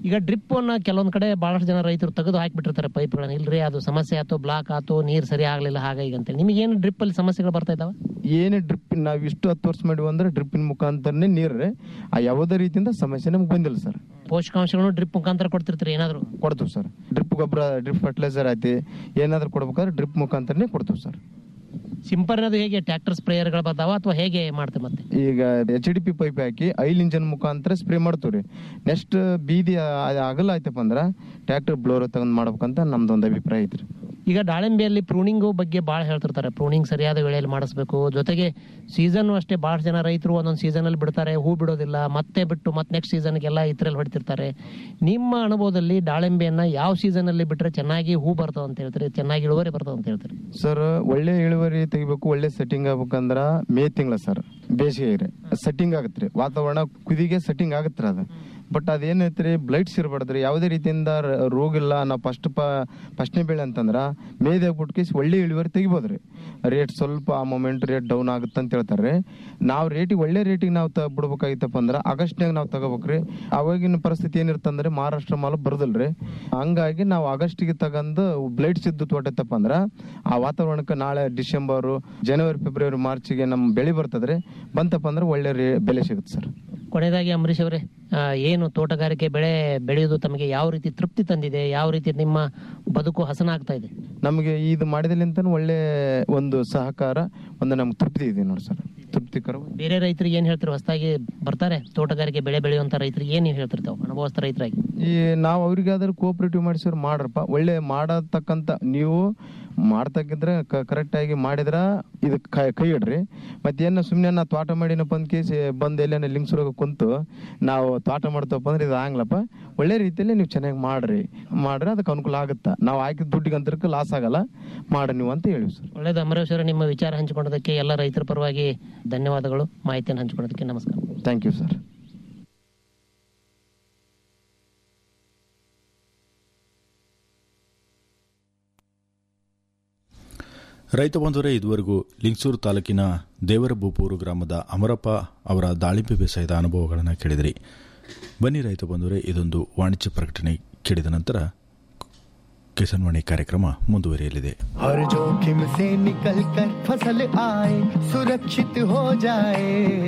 [SPEAKER 7] ಈಗ ಡ್ರಿಪ್ ಅನ್ನ ಕೆಲವೊಂದ್ ಕಡೆ ಬಹಳಷ್ಟು ಜನ ರೈತರು ತೆಗೆದು ಹಾಕಿಬಿಟ್ಟಿರ್ತಾರೆ ಪೈಪ್ಗಳನ್ನ ಇಲ್ರಿ ಅದು ಸಮಸ್ಯೆ ಆಯ್ತು ಬ್ಲಾಕ್ ಆಯ್ತು ನೀರ್ ಸರಿ ಆಗ್ಲಿಲ್ಲ ಹಾಗ ಈಗ ಅಂತೇಳಿ ನಿಮಗೆ ಏನು ಡ್ರಿಪ್ ಅಲ್ಲಿ ಸಮಸ್ಯೆಗಳು ಬರ್ತಾ ಇದಾವ
[SPEAKER 8] ಏನೇ ಡ್ರಿಪ್ ನಾವು ಇಷ್ಟು ಹತ್ತು ವರ್ಷ ಮಾಡಿವಿ ಅಂದ್ರೆ ಡ್ರಿಪ್ಪಿನ ಮುಖಾಂತರನೇ ನೀರು ಆ ಯಾವುದೇ ರೀತಿಯಿಂದ ಸಮಸ್ಯೆ ನಮ್ಗೆ ಬಂದಿಲ್ಲ ಸರ್
[SPEAKER 7] ಪೋಷಕಾಂಶಗಳನ್ನು ಡ್ರಿಪ್ ಮುಖಾಂತರ ಕೊಡ್ತಿರ್ತೀರಿ ಏನಾದ್ರು
[SPEAKER 8] ಕೊಡ್ತೀವಿ ಸರ್ ಡ್ರಿಪ್ ಗೊಬ್ಬರ ಡ್ರಿಪ್ ಫರ್ಟಿಲೈಸರ್ ಐತಿ ಏನಾದ್ರು ಕೊಡ್ಬೇಕಾದ್ರೆ ಡ್ರಿಪ್ ಮುಖಾಂತರನೇ ಕೊಡ್ತೀವಿ ಸರ್
[SPEAKER 7] ಸಿಂಪರಣೆ ಅದು ಹೇಗೆ ಟ್ರ್ಯಾಕ್ಟರ್ ಸ್ಪ್ರೇಯರ್ಗಳು ಬರ್ತಾವ ಅಥವಾ ಹೇಗೆ ಮಾಡ್ತೇವೆ ಮತ್ತೆ
[SPEAKER 8] ಈಗ ಎಚ್ ಡಿ ಪಿ ಪೈಪ್ ಹಾಕಿ ಐಲ್ ಇಂಜನ್ ಮುಖಾಂತರ ಸ್ಪ್ರೇ ಮಾಡ್ತೀವಿ ರೀ ನೆಕ್ಸ್ಟ್ ಬೀದಿ ಆ- ಅಗಲ ಆಯ್ತಪ್ಪ ಅಂದ್ರೆ ಟ್ರ್ಯಾಕ್ಟರ್ ಬ್ಲೋರ್ ತಗೊಂಡ್ ಮಾಡ್ಬೇಕಂತ ನಮ್ದು ಒಂದು ಅಭಿಪ್ರಾಯ ಐತ್ರಿ
[SPEAKER 7] ಈಗ ದಾಳಿಂಬೆಯಲ್ಲಿ ಪ್ರೂನಿಂಗ್ ಬಗ್ಗೆ ಭಾಳ ಹೇಳ್ತಿರ್ತಾರೆ ಪ್ರೂನಿಂಗ್ ಸರಿಯಾದ ವೇಳೆಯಲ್ಲಿ ಮಾಡಿಸ್ಬೇಕು ಜೊತೆಗೆ ಸೀಸನ್ ಅಷ್ಟೇ ಬಹಳಷ್ಟು ಜನ ರೈತರು ಒಂದೊಂದು ಸೀಸನ್ ಅಲ್ಲಿ ಬಿಡ್ತಾರೆ ಹೂ ಬಿಡೋದಿಲ್ಲ ಮತ್ತೆ ಬಿಟ್ಟು ಮತ್ತೆ ನೆಕ್ಸ್ಟ್ ಸೀಸನ್ಗೆಲ್ಲ ಇತರಲ್ಲಿ ಹೊಡಿತಿರ್ತಾರೆ ನಿಮ್ಮ ಅನುಭವದಲ್ಲಿ ದಾಳಿಂಬೆಯನ್ನ ಯಾವ ಸೀಸನ್ ಅಲ್ಲಿ ಬಿಟ್ರೆ ಚೆನ್ನಾಗಿ ಹೂ ಬರ್ತಾವ ಅಂತ ಹೇಳ್ತೀರಿ ಚೆನ್ನಾಗಿ ಇಳುವರಿ ಬರ್ತಾವ ಅಂತ ಹೇಳ್ತೀರಿ
[SPEAKER 8] ಸರ್ ಒಳ್ಳೆ ಇಳುವರಿ ತೆಗಿಬೇಕು ಒಳ್ಳೆ ಸೆಟ್ಟಿಂಗ್ ಆಗ್ಬೇಕಂದ್ರ ಮೇ ತಿಂಗಳ ಸರ್ ಬೇಸಿಗೆ ರೀ ಸೆಟ್ಟಿಂಗ್ ಆಗತ್ರಿ ವಾತಾವರಣ ಕುದಿಗೆ ಸೆಟ್ಟಿಂಗ್ ಆಗತ್ರಿ ಅದು ಬಟ್ ಅದೇನೈತ್ರಿ ಬ್ಲೈಟ್ಸ್ ಇರಬಾರ್ದ್ರಿ ಯಾವುದೇ ರೀತಿಯಿಂದ ರ- ರೋಗ ಇಲ್ಲ ನಾವು ಫಸ್ಟ್ ಪ ಫಸ್ಟ್ನೇ ಬೆಳೆ ಅಂತಂದ್ರ ಮೇದಾಗ ಬಿಟ್ಕೇಸಿ ಒಳ್ಳೆ ಇಳುವರಿ ತೆಗಿಬೋದ್ರಿ ರೇಟ್ ಸ್ವಲ್ಪ ಆ ಮೊಮೆಂಟ್ ರೇಟ್ ಡೌನ್ ಆಗುತ್ತೆ ಅಂತ ಹೇಳ್ತಾರೆ ನಾವು ರೇಟಿಗೆ ಒಳ್ಳೆ ರೇಟಿಗೆ ನಾವು ತ ಬಿಡ್ಬೇಕಾಗಿತ್ತಪ್ಪ ಅಂದ್ರೆ ಆಗಸ್ಟ್ನಾಗ ನಾವು ತಗೋಬೇಕ್ರಿ ಅವಾಗಿನ ಪರಿಸ್ಥಿತಿ ಏನಿರ್ತಂದ್ರೆ ಮಹಾರಾಷ್ಟ್ರ ಮಾಲ ಬರೋದಿಲ್ರಿ ಹಂಗಾಗಿ ನಾವು ಆಗಸ್ಟಿಗೆ ತಗೊಂಡು ಬ್ಲೈಟ್ಸ್ ಇದ್ದು ತೋಟತ್ತಪ್ಪ ಅಂದ್ರೆ ಆ ವಾತಾವರಣಕ್ಕೆ ನಾಳೆ ಡಿಸೆಂಬರು ಜನವರಿ ಫೆಬ್ರವರಿ ಮಾರ್ಚ್ಗೆ ನಮ್ಮ ಬೆಳೆ ಬರ್ತದ್ರಿ ಬಂತಪ್ಪ ಅಂದ್ರೆ ಒಳ್ಳೆ ರೇ ಬೆಲೆ ಸಿಗುತ್ತೆ ಸರ್
[SPEAKER 7] ಕೊನೆಯದಾಗಿ ಅಂಬರೀಶ್ ಅವರೇ ಆ, ಏನು ತೋಟಗಾರಿಕೆ ಬೆಳೆ ಬೆಳೆಯುವುದು ತಮಗೆ ಯಾವ ರೀತಿ ತೃಪ್ತಿ ತಂದಿದೆ ಯಾವ ರೀತಿ ನಿಮ್ಮ ಬದುಕು ಹಸನಾಗ್ತಾ ಇದೆ
[SPEAKER 8] ನಮಗೆ ಇದು ಮಾಡಿದಲಿಂತ ಒಳ್ಳೆ ಒಂದು ಸಹಕಾರ ಒಂದು ನಮ್ಗೆ ತೃಪ್ತಿ ಇದೆ ನೋಡಿ ಸರ್ ತೃಪ್ತಿಕರ
[SPEAKER 7] ಬೇರೆ ರೈತರಿಗೆ ಏನ್ ಹೇಳ್ತೀರಿ ಹೊಸದಾಗಿ ಬರ್ತಾರೆ ತೋಟಗಾರಿಕೆ ಬೆಳೆ ಬೆಳೆಯುವಂತ ರೈತರಿಗೆ ಏನ್ ಹೇಳ್ತಿರ್ತಾವ ಅನುಭವಸ್ಥ ರೈತರಾಗಿ
[SPEAKER 8] ಈ ನಾವು ಅವ್ರಿಗಾದ್ರೆ ಕೋಆಪರೇಟಿವ್ ಮಾಡಿಸಿದ್ರೆ ಮಾಡ್ರಪ್ಪ ಒಳ್ಳೆ ಮಾಡತಕ್ಕಂತ ನೀವು ಮಾಡ್ತಕ್ಕಿದ್ರೆ ಕರೆಕ್ಟ್ ಆಗಿ ಮಾಡಿದ್ರ ಇದು ಕೈ ಕೈ ಇಡ್ರಿ ಮತ್ತೇನ ಸುಮ್ಮನೆ ನಾ ತೋಟ ಮಾಡಿನಪ್ಪ ಅಂದ್ ಕೇಸಿ ಬಂದು ಎಲ್ಲೇನ ಲಿಂಗ್ಸುರಾಗ ಕುಂತು ನಾವು ತೋಟ ಮಾಡ್ತಪ್ಪ ಅಂದ್ರೆ ಇದು ಆಗ್ಲಪ್ಪ ಒಳ್ಳೆ ರೀತಿಯಲ್ಲಿ ನೀವು ಚೆನ್ನಾಗಿ ಮಾಡ್ರಿ ಮಾಡ್ರಿ ಅದಕ್ಕೆ ಅನುಕೂಲ ಆಗುತ್ತಾ ನಾವು ಹಾಕಿದ ದುಡ್ಡಿಗೆ ಅಂತರಕ್ಕೆ ಲಾಸ್ ಆಗಲ್ಲ ಮಾಡ್ರಿ ನೀವು ಅಂತ ಹೇಳಿ ಸರ್
[SPEAKER 7] ಒಳ್ಳೇದು ಅಮರೇಶ್ ಅವರೇ ನಿಮ್ಮ ವಿಚಾರ ಹಂಚಿಕೊಂಡದಕ್ಕೆ ಎಲ್ಲ ರೈತರ ಪರವಾಗಿ ಧನ್ಯವಾದಗಳು ಮಾಹಿತಿಯನ್ನು ಹಂಚಿಕೊಂಡದಕ್ಕೆ ನಮಸ್ಕಾರ
[SPEAKER 8] ಥ್ಯಾಂಕ್ ಯು ಸರ್
[SPEAKER 1] ರೈತ ಬಂಧುವರೇ ಇದುವರೆಗೂ ಲಿಂಗಸೂರು ತಾಲೂಕಿನ ದೇವರಬೂಪೂರು ಗ್ರಾಮದ ಅಮರಪ್ಪ ಅವರ ದಾಳಿಂಬೆ ಬೇಸಾಯದ ಅನುಭವಗಳನ್ನು ಕೇಳಿದಿರಿ ಬನ್ನಿ ರೈತ ಬಂಧುವರೇ ಇದೊಂದು ವಾಣಿಜ್ಯ ಪ್ರಕಟಣೆ ಕೇಳಿದ ನಂತರ ಕಿಸಾನ್ವಾಣಿ ಕಾರ್ಯಕ್ರಮ ಮುಂದುವರಿಯಲಿದೆ
[SPEAKER 5] हर जोखिम से निकल कर फसल आए सुरक्षित हो जाए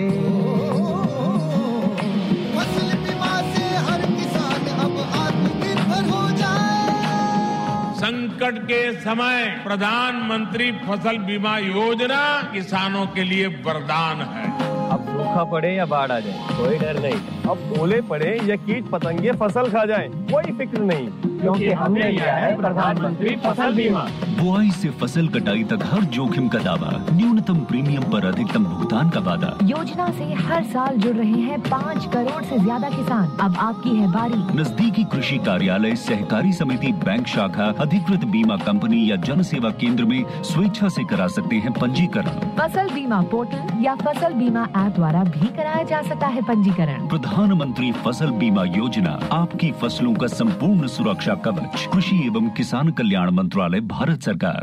[SPEAKER 5] फसल बीमा से हर किसान अब आत्मनिर्भर हो जाए
[SPEAKER 9] संकट के समय प्रधानमंत्री फसल बीमा योजना किसानों के लिए वरदान है
[SPEAKER 10] अब सूखा पड़े या बाढ़ आ जाए कोई डर नहीं अब ओले पड़े या कीट पतंगे फसल खा जाए कोई फिक्र नहीं क्योंकि हमने लिया है प्रधानमंत्री फसल बीमा
[SPEAKER 11] बुआई से फसल कटाई तक हर जोखिम का दावा न्यूनतम प्रीमियम पर अधिकतम भुगतान का वादा
[SPEAKER 12] योजना से हर साल जुड़ रहे हैं पाँच करोड़ से ज्यादा किसान अब आपकी है बारी
[SPEAKER 11] नजदीकी कृषि कार्यालय सहकारी समिति बैंक शाखा अधिकृत बीमा कंपनी या जन सेवा केंद्र में स्वेच्छा से करा सकते हैं पंजीकरण
[SPEAKER 12] फसल बीमा पोर्टल या फसल बीमा ऐप द्वारा भी कराया जा सकता है पंजीकरण
[SPEAKER 11] प्रधानमंत्री फसल बीमा योजना आपकी फसलों का संपूर्ण सुरक्षा कवच कृषि एवं किसान कल्याण मंत्रालय भारत सरकार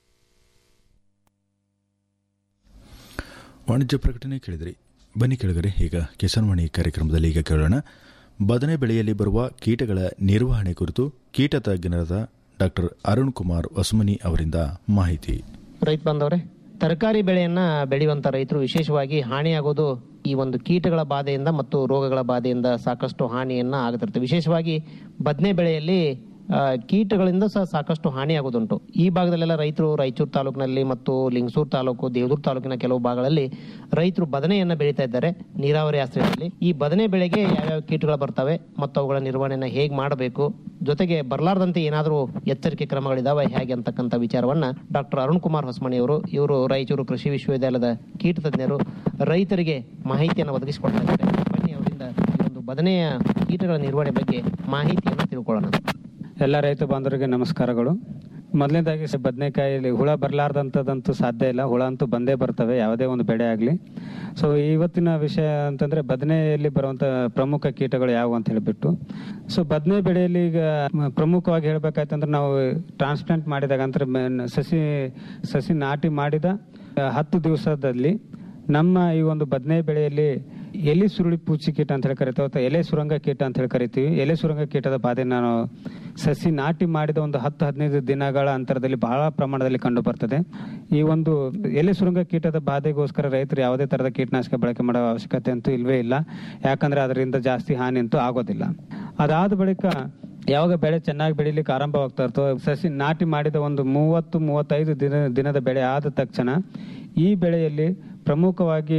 [SPEAKER 1] ವಾಣಿಜ್ಯ ಪ್ರಕಟಣೆ ಕೇಳಿದ್ರಿ ಬನ್ನಿ ಕೆಳಗರೆ ಈಗ ಕಿಸಾನ್ವಾಣಿ ಕಾರ್ಯಕ್ರಮದಲ್ಲಿ ಈಗ ಕೇಳೋಣ ಬದನೆ ಬೆಳೆಯಲ್ಲಿ ಬರುವ ಕೀಟಗಳ ನಿರ್ವಹಣೆ ಕುರಿತು ಕೀಟ ತಜ್ಞರಾದ ಡಾಕ್ಟರ್ ಅರುಣ್ ಕುಮಾರ್ ವಸುಮನಿ ಅವರಿಂದ ಮಾಹಿತಿ
[SPEAKER 7] ರೈತ ಬಂದವರೇ ತರಕಾರಿ ಬೆಳೆಯನ್ನ ಬೆಳೆಯುವಂತ ರೈತರು ವಿಶೇಷವಾಗಿ ಹಾನಿಯಾಗೋದು ಈ ಒಂದು ಕೀಟಗಳ ಬಾಧೆಯಿಂದ ಮತ್ತು ರೋಗಗಳ ಬಾಧೆಯಿಂದ ಸಾಕಷ್ಟು ಹಾನಿಯನ್ನ ಆಗತಿರುತ್ತೆ ವಿಶೇಷವಾಗಿ ಬದನೆ ಬೆಳೆಯಲ್ಲಿ ಆ, ಕೀಟಗಳಿಂದ ಸಹ ಸಾಕಷ್ಟು ಹಾನಿಯಾಗೋದುಂಟು ಈ ಭಾಗದಲ್ಲೆಲ್ಲ ರೈತರು ರಾಯಚೂರು ತಾಲೂಕಿನಲ್ಲಿ ಮತ್ತು ಲಿಂಗಸೂರು ತಾಲೂಕು ದೇವದೂರು ತಾಲೂಕಿನ ಕೆಲವು ಭಾಗಗಳಲ್ಲಿ ರೈತರು ಬದನೆಯನ್ನ ಬೆಳೀತಾ ಇದ್ದಾರೆ ನೀರಾವರಿ ಆಶ್ರಯದಲ್ಲಿ ಈ ಬದನೆ ಬೆಳೆಗೆ ಯಾವ್ಯಾವ ಕೀಟಗಳು ಬರ್ತವೆ ಮತ್ತು ಅವುಗಳ ನಿರ್ವಹಣೆನ ಹೇಗೆ ಮಾಡಬೇಕು ಜೊತೆಗೆ ಬರಲಾರದಂತೆ ಏನಾದರೂ ಎಚ್ಚರಿಕೆ ಕ್ರಮಗಳಿದಾವೆ ಹೇಗೆ ಅಂತಕ್ಕಂಥ ವಿಚಾರವನ್ನ ಡಾಕ್ಟರ್ ಅರುಣ್ ಕುಮಾರ್ ಹೊಸಮಣಿ ಅವರು ಇವರು ರಾಯಚೂರು ಕೃಷಿ ವಿಶ್ವವಿದ್ಯಾಲಯದ ಕೀಟ ತಜ್ಞರು ರೈತರಿಗೆ ಮಾಹಿತಿಯನ್ನು ಒದಗಿಸಿಕೊಡ್ತಾ ಇದ್ದಾರೆ ಬನ್ನಿ ಅವರಿಂದ ಈ ಒಂದು ಬದನೆಯ ಕೀಟಗಳ ನಿರ್ವಹಣೆ ಬಗ್ಗೆ ಮಾಹಿತಿಯನ್ನು ತಿಳ್ಕೊಳ್ಳೋಣ
[SPEAKER 13] ಎಲ್ಲ ರೈತ ಬಾಂಧವರಿಗೆ ನಮಸ್ಕಾರಗಳು ಮೊದಲನೇದಾಗಿ ಬದನೆಕಾಯಲ್ಲಿ ಹುಳ ಬರಲಾರ್ದಂಥದ್ದಂತೂ ಸಾಧ್ಯ ಇಲ್ಲ ಹುಳ ಅಂತೂ ಬಂದೇ ಬರ್ತವೆ ಯಾವುದೇ ಒಂದು ಬೆಳೆ ಆಗಲಿ ಸೊ ಇವತ್ತಿನ ವಿಷಯ ಅಂತಂದ್ರೆ ಬದನೆಯಲ್ಲಿ ಬರುವಂಥ ಪ್ರಮುಖ ಕೀಟಗಳು ಯಾವುವು ಅಂತ ಹೇಳಿಬಿಟ್ಟು ಸೊ ಬದನೆ ಬೆಳೆಯಲ್ಲಿ ಈಗ ಮ- ಪ್ರಮುಖವಾಗಿ ಹೇಳ್ಬೇಕಾಯ್ತಂದ್ರೆ ನಾವು ಟ್ರಾನ್ಸ್ಪ್ಲಾಂಟ್ ಮಾಡಿದಾಗ ಅಂದ್ರೆ ಮ- ಸಸಿ ಸಸಿ ನಾಟಿ ಮಾಡಿದ ಆ, ಹತ್ತು ದಿವಸದಲ್ಲಿ ನಮ್ಮ ಈ ಒಂದು ಬದನೆ ಬೆಳೆಯಲ್ಲಿ ಎಲೆ ಸುರುಳಿ ಪೂಚಿ ಕೀಟ ಅಂತ ಹೇಳಿ ಕರಿತೀವಿ ಅಥವಾ ಎಲೆ ಸುರಂಗ ಕೀಟ ಅಂತ ಹೇಳಿ ಕರಿತೀವಿ ಎಲೆ ಸುರಂಗ ಕೀಟದ ಬಾಧೆ ನಾನು ಸಸಿ ನಾಟಿ ಮಾಡಿದ ಒಂದು ಹತ್ತು ಹದಿನೈದು ದಿನಗಳ ಅಂತರದಲ್ಲಿ ಬಹಳ ಪ್ರಮಾಣದಲ್ಲಿ ಕಂಡು ಬರ್ತದೆ ಈ ಒಂದು ಎಲೆ ಸುರಂಗ ಕೀಟದ ಬಾಧೆಗೋಸ್ಕರ ರೈತರು ಯಾವುದೇ ತರಹದ ಕೀಟನಾಶಕ ಬಳಕೆ ಮಾಡೋ ಅವಶ್ಯಕತೆ ಅಂತೂ ಇಲ್ವೇ ಇಲ್ಲ ಯಾಕಂದ್ರೆ ಅದರಿಂದ ಜಾಸ್ತಿ ಹಾನಿ ಅಂತೂ ಆಗೋದಿಲ್ಲ ಅದಾದ ಬಳಿಕ ಯಾವಾಗ ಬೆಳೆ ಚೆನ್ನಾಗಿ ಬೆಳಿಲಿಕ್ಕೆ ಆರಂಭವಾಗ್ತಾ ಇರ್ತೋ ಸಸಿ ನಾಟಿ ಮಾಡಿದ ಒಂದು ಮೂವತ್ತು ಮೂವತ್ತೈದು ದಿನ ದಿನದ ಬೆಳೆ ಆದ ತಕ್ಷಣ ಈ ಬೆಳೆಯಲ್ಲಿ ಪ್ರಮುಖವಾಗಿ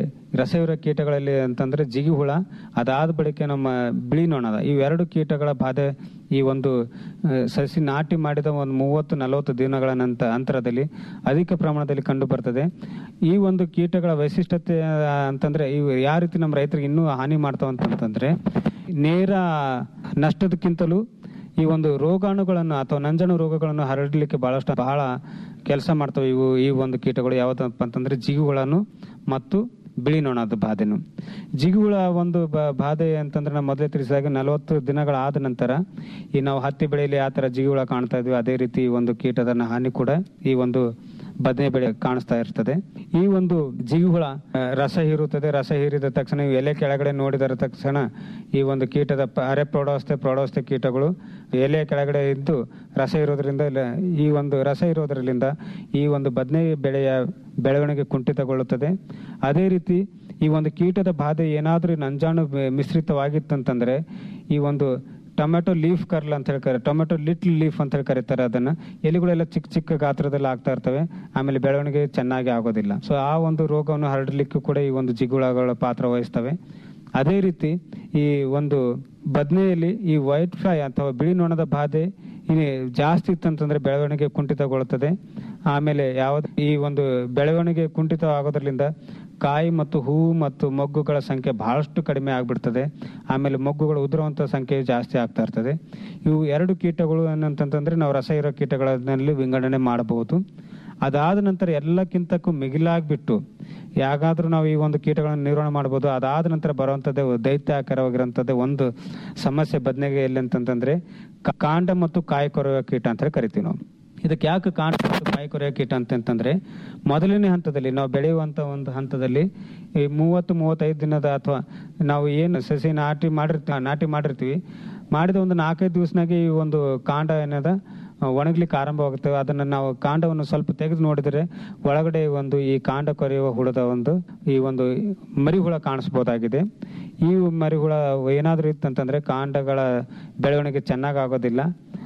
[SPEAKER 13] ರಸಯುರ ಕೀಟಗಳಲ್ಲಿ ಅಂತಂದ್ರೆ ಜಿಗಿ ಹುಳ ಅದಾದ ಬಳಿಕ ನಮ್ಮ ಬಿಳಿ ನೊಣದ ಇವೆರಡು ಕೀಟಗಳ ಬಾಧೆ ಈ ಒಂದು ಆ, ಸಸಿ ನಾಟಿ ಮಾಡಿದ ಒಂದು ಮೂವತ್ತು ನಲವತ್ತು ದಿನಗಳ ನಂತರ ಅಂತರದಲ್ಲಿ ಅಧಿಕ ಪ್ರಮಾಣದಲ್ಲಿ ಕಂಡು ಬರ್ತದೆ ಈ ಒಂದು ಕೀಟಗಳ ವೈಶಿಷ್ಟ್ಯತೆ ಆ, ಅಂತಂದ್ರೆ ಇವು ಯಾವ ರೀತಿ ನಮ್ಮ ರೈತರಿಗೆ ಇನ್ನೂ ಹಾನಿ ಮಾಡ್ತಾವ ಅಂತಂತಂದ್ರೆ ನೇರ ನಷ್ಟದಕ್ಕಿಂತಲೂ ಈ ಒಂದು ರೋಗಾಣುಗಳನ್ನು ಅಥವಾ ನಂಜಾಣು ರೋಗಗಳನ್ನು ಹರಡಲಿಕ್ಕೆ ಬಹಳಷ್ಟು ಬಹಳ ಕೆಲಸ ಮಾಡ್ತವೆ ಇವು ಈ ಒಂದು ಕೀಟಗಳು ಯಾವ್ದಪ್ಪ ಅಂತಂದ್ರೆ ಜಿಗುಗಳನ್ನು ಮತ್ತು ಬಿಳಿ ನೊಣದ ಬಾಧೆನು ಜಿಗುಳ ಒಂದು ಬ- ಬಾಧೆ ಅಂತಂದ್ರೆ ನಾವು ಮೊದಲೇ ತಿಳಿಸಿದಾಗ ನಲವತ್ತು ದಿನಗಳಾದ ನಂತರ ಈ ನಾವು ಹತ್ತಿ ಬೆಳೆಯಲ್ಲಿ ಯಾವ ತರ ಜಿಗುಳ ಕಾಣ್ತಾ ಇದ್ವಿ ಅದೇ ರೀತಿ ಈ ಒಂದು ಕೀಟದ ಹಾನಿ ಕೂಡ ಈ ಒಂದು ಬದನೆ ಬೆಳೆ ಕಾಣಿಸ್ತಾ ಇರ್ತದೆ ಈ ಒಂದು ಜಿಗುಹುಳ ಆ, ರಸ ಹೀರುತ್ತದೆ ರಸ ಹೀರಿದ ತಕ್ಷಣ ಇವು ಎಲೆ ಕೆಳಗಡೆ ನೋಡಿದ ತಕ್ಷಣ ಈ ಒಂದು ಕೀಟದ ಪ- ಅರೆ ಪ್ರೌಢಾವಸ್ಥೆ ಪ್ರೌಢಾವಸ್ಥೆ ಕೀಟಗಳು ಎಲೆ ಕೆಳಗಡೆ ಇದ್ದು ರಸ ಇರೋದ್ರಿಂದ ಇಲ್ಲ- ಈ ಒಂದು ರಸ ಇರೋದ್ರಿಂದ ಈ ಒಂದು ಬದನೆ ಬೆಳೆಯ ಬೆಳವಣಿಗೆ ಕುಂಠಿತಗೊಳ್ಳುತ್ತದೆ ಅದೇ ರೀತಿ ಈ ಒಂದು ಕೀಟದ ಬಾಧೆ ಏನಾದರೂ ನಂಜಾಣು ಮಿ- ಮಿಶ್ರಿತವಾಗಿತ್ತಂತಂದ್ರೆ ಈ ಒಂದು ಟೊಮೆಟೊ ಲೀಫ್ ಕರ್ಲ್ ಅಂತ ಹೇಳಿ ಕರೆ ಟೊಮೆಟೊ ಲಿಟ್ಲ್ ಲೀಫ್ ಅಂತ ಹೇಳಿ ಕರೀತಾರೆ ಅದನ್ನ ಎಲೆಗಳೆಲ್ಲ ಚಿಕ್ಕ ಚಿಕ್ಕ ಗಾತ್ರದಲ್ಲಿ ಆಗ್ತಾ ಇರ್ತವೆ ಆಮೇಲೆ ಬೆಳವಣಿಗೆ ಚೆನ್ನಾಗಿ ಆಗೋದಿಲ್ಲ ಸೊ ಆ ಒಂದು ರೋಗವನ್ನು ಹರಡಲಿಕ್ಕೂ ಕೂಡ ಈ ಒಂದು ಜಿಗುಳಗಳ ಪಾತ್ರ ವಹಿಸ್ತವೆ ಅದೇ ರೀತಿ ಈ ಒಂದು ಬದನೆಯಲ್ಲಿ ಈ ವೈಟ್ ಫ್ಲೈ ಅಥವಾ ಬಿಳಿ ನೊಣದ ಬಾಧೆ ಈ ಜಾಸ್ತಿ ಇತ್ತಂತಂದ್ರೆ ಬೆಳವಣಿಗೆ ಕುಂಠಿತಗೊಳ್ಳುತ್ತದೆ ಆಮೇಲೆ ಯಾವ್ದು ಈ ಒಂದು ಬೆಳವಣಿಗೆ ಕುಂಠಿತ ಆಗೋದ್ರಿಂದ ಕಾಯಿ ಮತ್ತು ಹೂವು ಮತ್ತು ಮೊಗ್ಗುಗಳ ಸಂಖ್ಯೆ ಬಹಳಷ್ಟು ಕಡಿಮೆ ಆಗ್ಬಿಡ್ತದೆ ಆಮೇಲೆ ಮೊಗ್ಗುಗಳು ಉದುರುವಂತ ಸಂಖ್ಯೆ ಜಾಸ್ತಿ ಆಗ್ತಾ ಇರ್ತದೆ ಇವು ಎರಡು ಕೀಟಗಳು ಏನಂತಂದ್ರೆ ನಾವು ರಸ ಇರೋ ಕೀಟಗಳಲ್ಲಿ ವಿಂಗಡಣೆ ಮಾಡಬಹುದು ಅದಾದ ನಂತರ ಎಲ್ಲಕ್ಕಿಂತಕ್ಕೂ ಮಿಗಿಲಾಗ್ಬಿಟ್ಟು ಯಾಗಾದ್ರೂ ನಾವು ಈ ಒಂದು ಕೀಟಗಳನ್ನು ನಿರ್ವಹಣೆ ಮಾಡ್ಬೋದು ಅದಾದ ನಂತರ ಬರುವಂತದ್ದೇ ದೈತ್ಯಾಕಾರವಾಗಿರುವಂತದ್ದೇ ಒಂದು ಸಮಸ್ಯೆ ಬದನೆಗೆ ಎಲ್ಲಿ ಅಂತಂತಂದ್ರೆ ಕ- ಕಾಂಡ ಮತ್ತು ಕಾಯಿ ಕೊರೆಯುವ ಕೀಟ ಅಂತ ಹೇಳಿ ಕರಿತೀವಿ ನಾವು ಇದಕ್ಕೆ ಯಾಕೆ ಕಾಂಡ ಮತ್ತು ಕಾಯಿ ಕೊರೆಯುವ ಕೀಟ ಅಂತಂತಂದ್ರೆ ಮೊದಲನೇ ಹಂತದಲ್ಲಿ ನಾವು ಬೆಳೆಯುವಂತ ಒಂದು ಹಂತದಲ್ಲಿ ಈ ಮೂವತ್ತು ಮೂವತ್ತೈದು ದಿನದ ಅಥವಾ ನಾವು ಏನು ಸಸಿ ನಾಟಿ ಮಾಡಿರ್ತೀವಿ ನಾಟಿ ಮಾಡಿರ್ತೀವಿ ಮಾಡಿದ ಒಂದು ನಾಲ್ಕೈದು ದಿವಸನಾಗೆ ಈ ಒಂದು ಕಾಂಡ ಏನದ ಆ, ಒಣಗ್ಲಿಕ್ಕೆ ಆರಂಭವಾಗುತ್ತೆ ಅದನ್ನ ನಾವು ಕಾಂಡವನ್ನು ಸ್ವಲ್ಪ ತೆಗೆದು ನೋಡಿದರೆ ಒಳಗಡೆ ಒಂದು ಈ ಕಾಂಡ ಕೊರೆಯುವ ಹುಳದ ಒಂದು ಈ ಒಂದು ಮರಿ ಹುಳ ಕಾಣಿಸ್ಬೋದಾಗಿದೆ ಈ ಮರಿ ಹುಳ ಏನಾದ್ರೂ ಇತ್ತಂತಂದ್ರೆ ಕಾಂಡಗಳ ಬೆಳವಣಿಗೆ ಚೆನ್ನಾಗಿ ಆಗೋದಿಲ್ಲ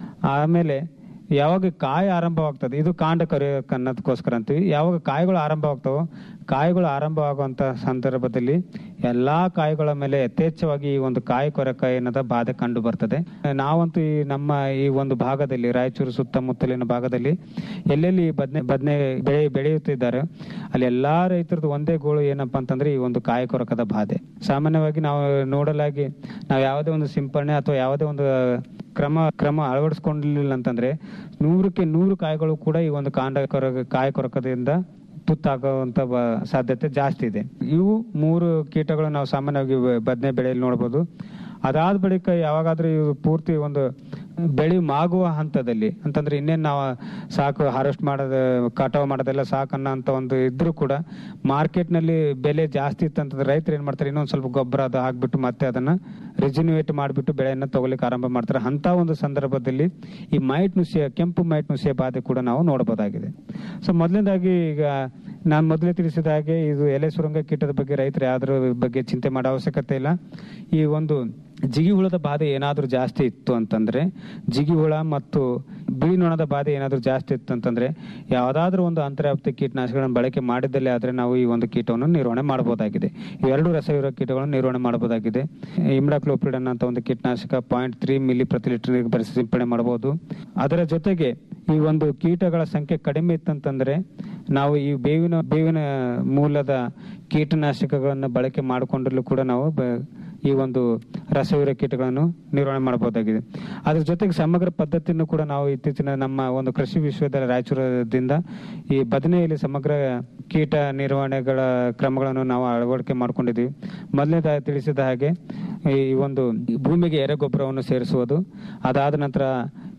[SPEAKER 13] ಆಮೇಲೆ ಯಾವಾಗ ಕಾಯಿ ಆರಂಭವಾಗ್ತದೆ ಇದು ಕಾಂಡ ಕರೆಯೋಕೆ ಅನ್ನೋದಕ್ಕೋಸ್ಕರ ಅಂತೀವಿ ಯಾವಾಗ ಕಾಯಿಗಳು ಆರಂಭವಾಗ್ತಾವೋ ಕಾಯಿಗಳು ಆರಂಭವಾಗುವಂತ ಸಂದರ್ಭದಲ್ಲಿ ಎಲ್ಲಾ ಕಾಯಿಗಳ ಮೇಲೆ ಯಥೇಚ್ಛವಾಗಿ ಈ ಒಂದು ಕಾಯಿ ಕೊರಕ ಏನದ ಬಾಧೆ ಕಂಡು ಬರ್ತದೆ ನಾವಂತೂ ಈ ನಮ್ಮ ಈ ಒಂದು ಭಾಗದಲ್ಲಿ ರಾಯಚೂರು ಸುತ್ತಮುತ್ತಲಿನ ಭಾಗದಲ್ಲಿ ಎಲ್ಲೆಲ್ಲಿ ಬದನೆ ಬದನೆ ಬೆಳೆ ಬೆಳೆಯುತ್ತಿದ್ದಾರೆ ಅಲ್ಲಿ ಎಲ್ಲಾ ರೈತರದ್ದು ಒಂದೇ ಗೋಳು ಏನಪ್ಪಾ ಅಂತಂದ್ರೆ ಈ ಒಂದು ಕಾಯಿ ಕೊರಕದ ಬಾಧೆ ಸಾಮಾನ್ಯವಾಗಿ ನಾವು ನೋಡಲಾಗಿ ನಾವು ಯಾವುದೇ ಒಂದು ಸಿಂಪರಣೆ ಅಥವಾ ಯಾವುದೇ ಒಂದು ಕ್ರಮ ಕ್ರಮ ಅಳವಡಿಸ್ಕೊಂಡಿಲ್ಲ ಅಂತಂದ್ರೆ ನೂರಕ್ಕೆ ನೂರು ಕಾಯಿಗಳು ಕೂಡ ಈ ಒಂದು ಕಾಂಡ ಕೊರಕ ಕಾಯಿ ಕೊರಕದಿಂದ ತುತ್ತಾಗುವಂತ ಬ- ಸಾಧ್ಯತೆ ಜಾಸ್ತಿ ಇದೆ ಇವು ಮೂರು ಕೀಟಗಳು ನಾವು ಸಾಮಾನ್ಯವಾಗಿ ಬದನೆ ಬೆಳೆಯಲ್ಲಿ ನೋಡಬಹುದು ಅದಾದ ಬಳಿಕ ಯಾವಾಗಾದ್ರೂ ಇವು ಪೂರ್ತಿ ಒಂದು ಬೆಳೆ ಮಾಗುವ ಹಂತದಲ್ಲಿ ಅಂತಂದ್ರೆ ಇನ್ನೇನು ನಾವು ಸಾಕು ಹಾರ್ವೆಸ್ಟ್ ಮಾಡೋದು ಕಟಾವು ಮಾಡೋದೆಲ್ಲ ಸಾಕನ್ನ ಅಂತ ಒಂದು ಇದ್ರೂ ಕೂಡ ಮಾರ್ಕೆಟ್ನಲ್ಲಿ ಬೆಲೆ ಜಾಸ್ತಿ ಇತ್ತಂತಂದ್ರೆ ರೈತರು ಏನ್ ಮಾಡ್ತಾರೆ ಇನ್ನೊಂದು ಸ್ವಲ್ಪ ಗೊಬ್ಬರ ಅದು ಹಾಕ್ಬಿಟ್ಟು ಮತ್ತೆ ಅದನ್ನ ರಿಜಿನ್ಯೂವೇಟ್ ಮಾಡಿಬಿಟ್ಟು ಬೆಳೆಯನ್ನ ತಗೊಲಿಕ್ಕೆ ಆರಂಭ ಮಾಡ್ತಾರೆ ಅಂತ ಒಂದು ಸಂದರ್ಭದಲ್ಲಿ ಈ ಮೈಟ್ ನುಸಿಯ ಕೆಂಪು ಮೈಟ್ ನುಸಿಯ ಬಾಧೆ ಕೂಡ ನಾವು ನೋಡಬಹುದಾಗಿದೆ ಸೊ ಮೊದಲನೇದಾಗಿ ಈಗ ನಾನು ಮೊದಲೇ ತಿಳಿಸಿದ ಹಾಗೆ ಇದು ಎಲೆ ಸುರಂಗ ಕೀಟದ ಬಗ್ಗೆ ರೈತರು ಯಾವ್ದ್ರ ಬಗ್ಗೆ ಚಿಂತೆ ಮಾಡೋ ಅವಶ್ಯಕತೆ ಇಲ್ಲ ಈ ಒಂದು ಜಿಗಿ ಹುಳದ ಬಾಧೆ ಏನಾದ್ರೂ ಜಾಸ್ತಿ ಇತ್ತು ಅಂತಂದ್ರೆ ಜಿಗಿ ಹುಳ ಮತ್ತು ಬಿಳಿ ನೊಣದ ಬಾಧೆ ಏನಾದ್ರೂ ಜಾಸ್ತಿ ಇತ್ತು ಅಂತಂದ್ರೆ ಯಾವ್ದಾದ್ರೂ ಒಂದು ಅಂತರ್ವ್ಯಾಪ್ತಿ ಕೀಟನಾಶಕಗಳನ್ನು ಬಳಕೆ ಮಾಡಿದ್ದಲ್ಲಿ ಆದ್ರೆ ನಾವು ಈ ಒಂದು ಕೀಟವನ್ನು ನಿರ್ವಹಣೆ ಮಾಡಬಹುದಾಗಿದೆ ಇವೆರಡು ರಸವಿರೋ ಕೀಟಗಳನ್ನು ನಿರ್ವಹಣೆ ಮಾಡಬಹುದಾಗಿದೆ ಇಮ್ಡಾಕ್ಲೋಪ್ರಿಡನ್ ಅಂತ ಒಂದು ಕೀಟನಾಶಕ ಪಾಯಿಂಟ್ ತ್ರೀ ಮಿಲಿ ಪ್ರತಿ ಲೀಟರ್ ಬರೆಸಿ ಸಿಂಪಡಣೆ ಮಾಡಬಹುದು ಅದರ ಜೊತೆಗೆ ಈ ಒಂದು ಕೀಟಗಳ ಸಂಖ್ಯೆ ಕಡಿಮೆ ಇತ್ತಂತಂದ್ರೆ ನಾವು ಈ ಬೇವಿನ ಬೇವಿನ ಮೂಲದ ಕೀಟನಾಶಕಗಳನ್ನು ಬಳಕೆ ಮಾಡಿಕೊಂಡಲ್ಲೂ ಕೂಡ ನಾವು ಬ- ಈ ಒಂದು ರಸವಿರ ಕೀಟಗಳನ್ನು ನಿರ್ವಹಣೆ ಮಾಡಬಹುದಾಗಿದೆ ಅದ್ರ ಜೊತೆಗೆ ಸಮಗ್ರ ಪದ್ಧತಿಯನ್ನು ಕೂಡ ನಾವು ಇತ್ತೀಚಿನ ನಮ್ಮ ಒಂದು ಕೃಷಿ ವಿಶ್ವವಿದ್ಯಾಲಯ ರಾಯಚೂರದಿಂದ ಈ ಬದನೆಯಲ್ಲಿ ಸಮಗ್ರ ಕೀಟ ನಿರ್ವಹಣೆಗಳ ಕ್ರಮಗಳನ್ನು ನಾವು ಅಳವಡಿಕೆ ಮಾಡ್ಕೊಂಡಿದ್ದೀವಿ ಮೊದಲನೇದಾಗಿ ತಿಳಿಸಿದ ಹಾಗೆ ಈ ಒಂದು ಭೂಮಿಗೆ ಎರೆಗೊಬ್ಬರವನ್ನು ಸೇರಿಸುವುದು ಅದಾದ ನಂತರ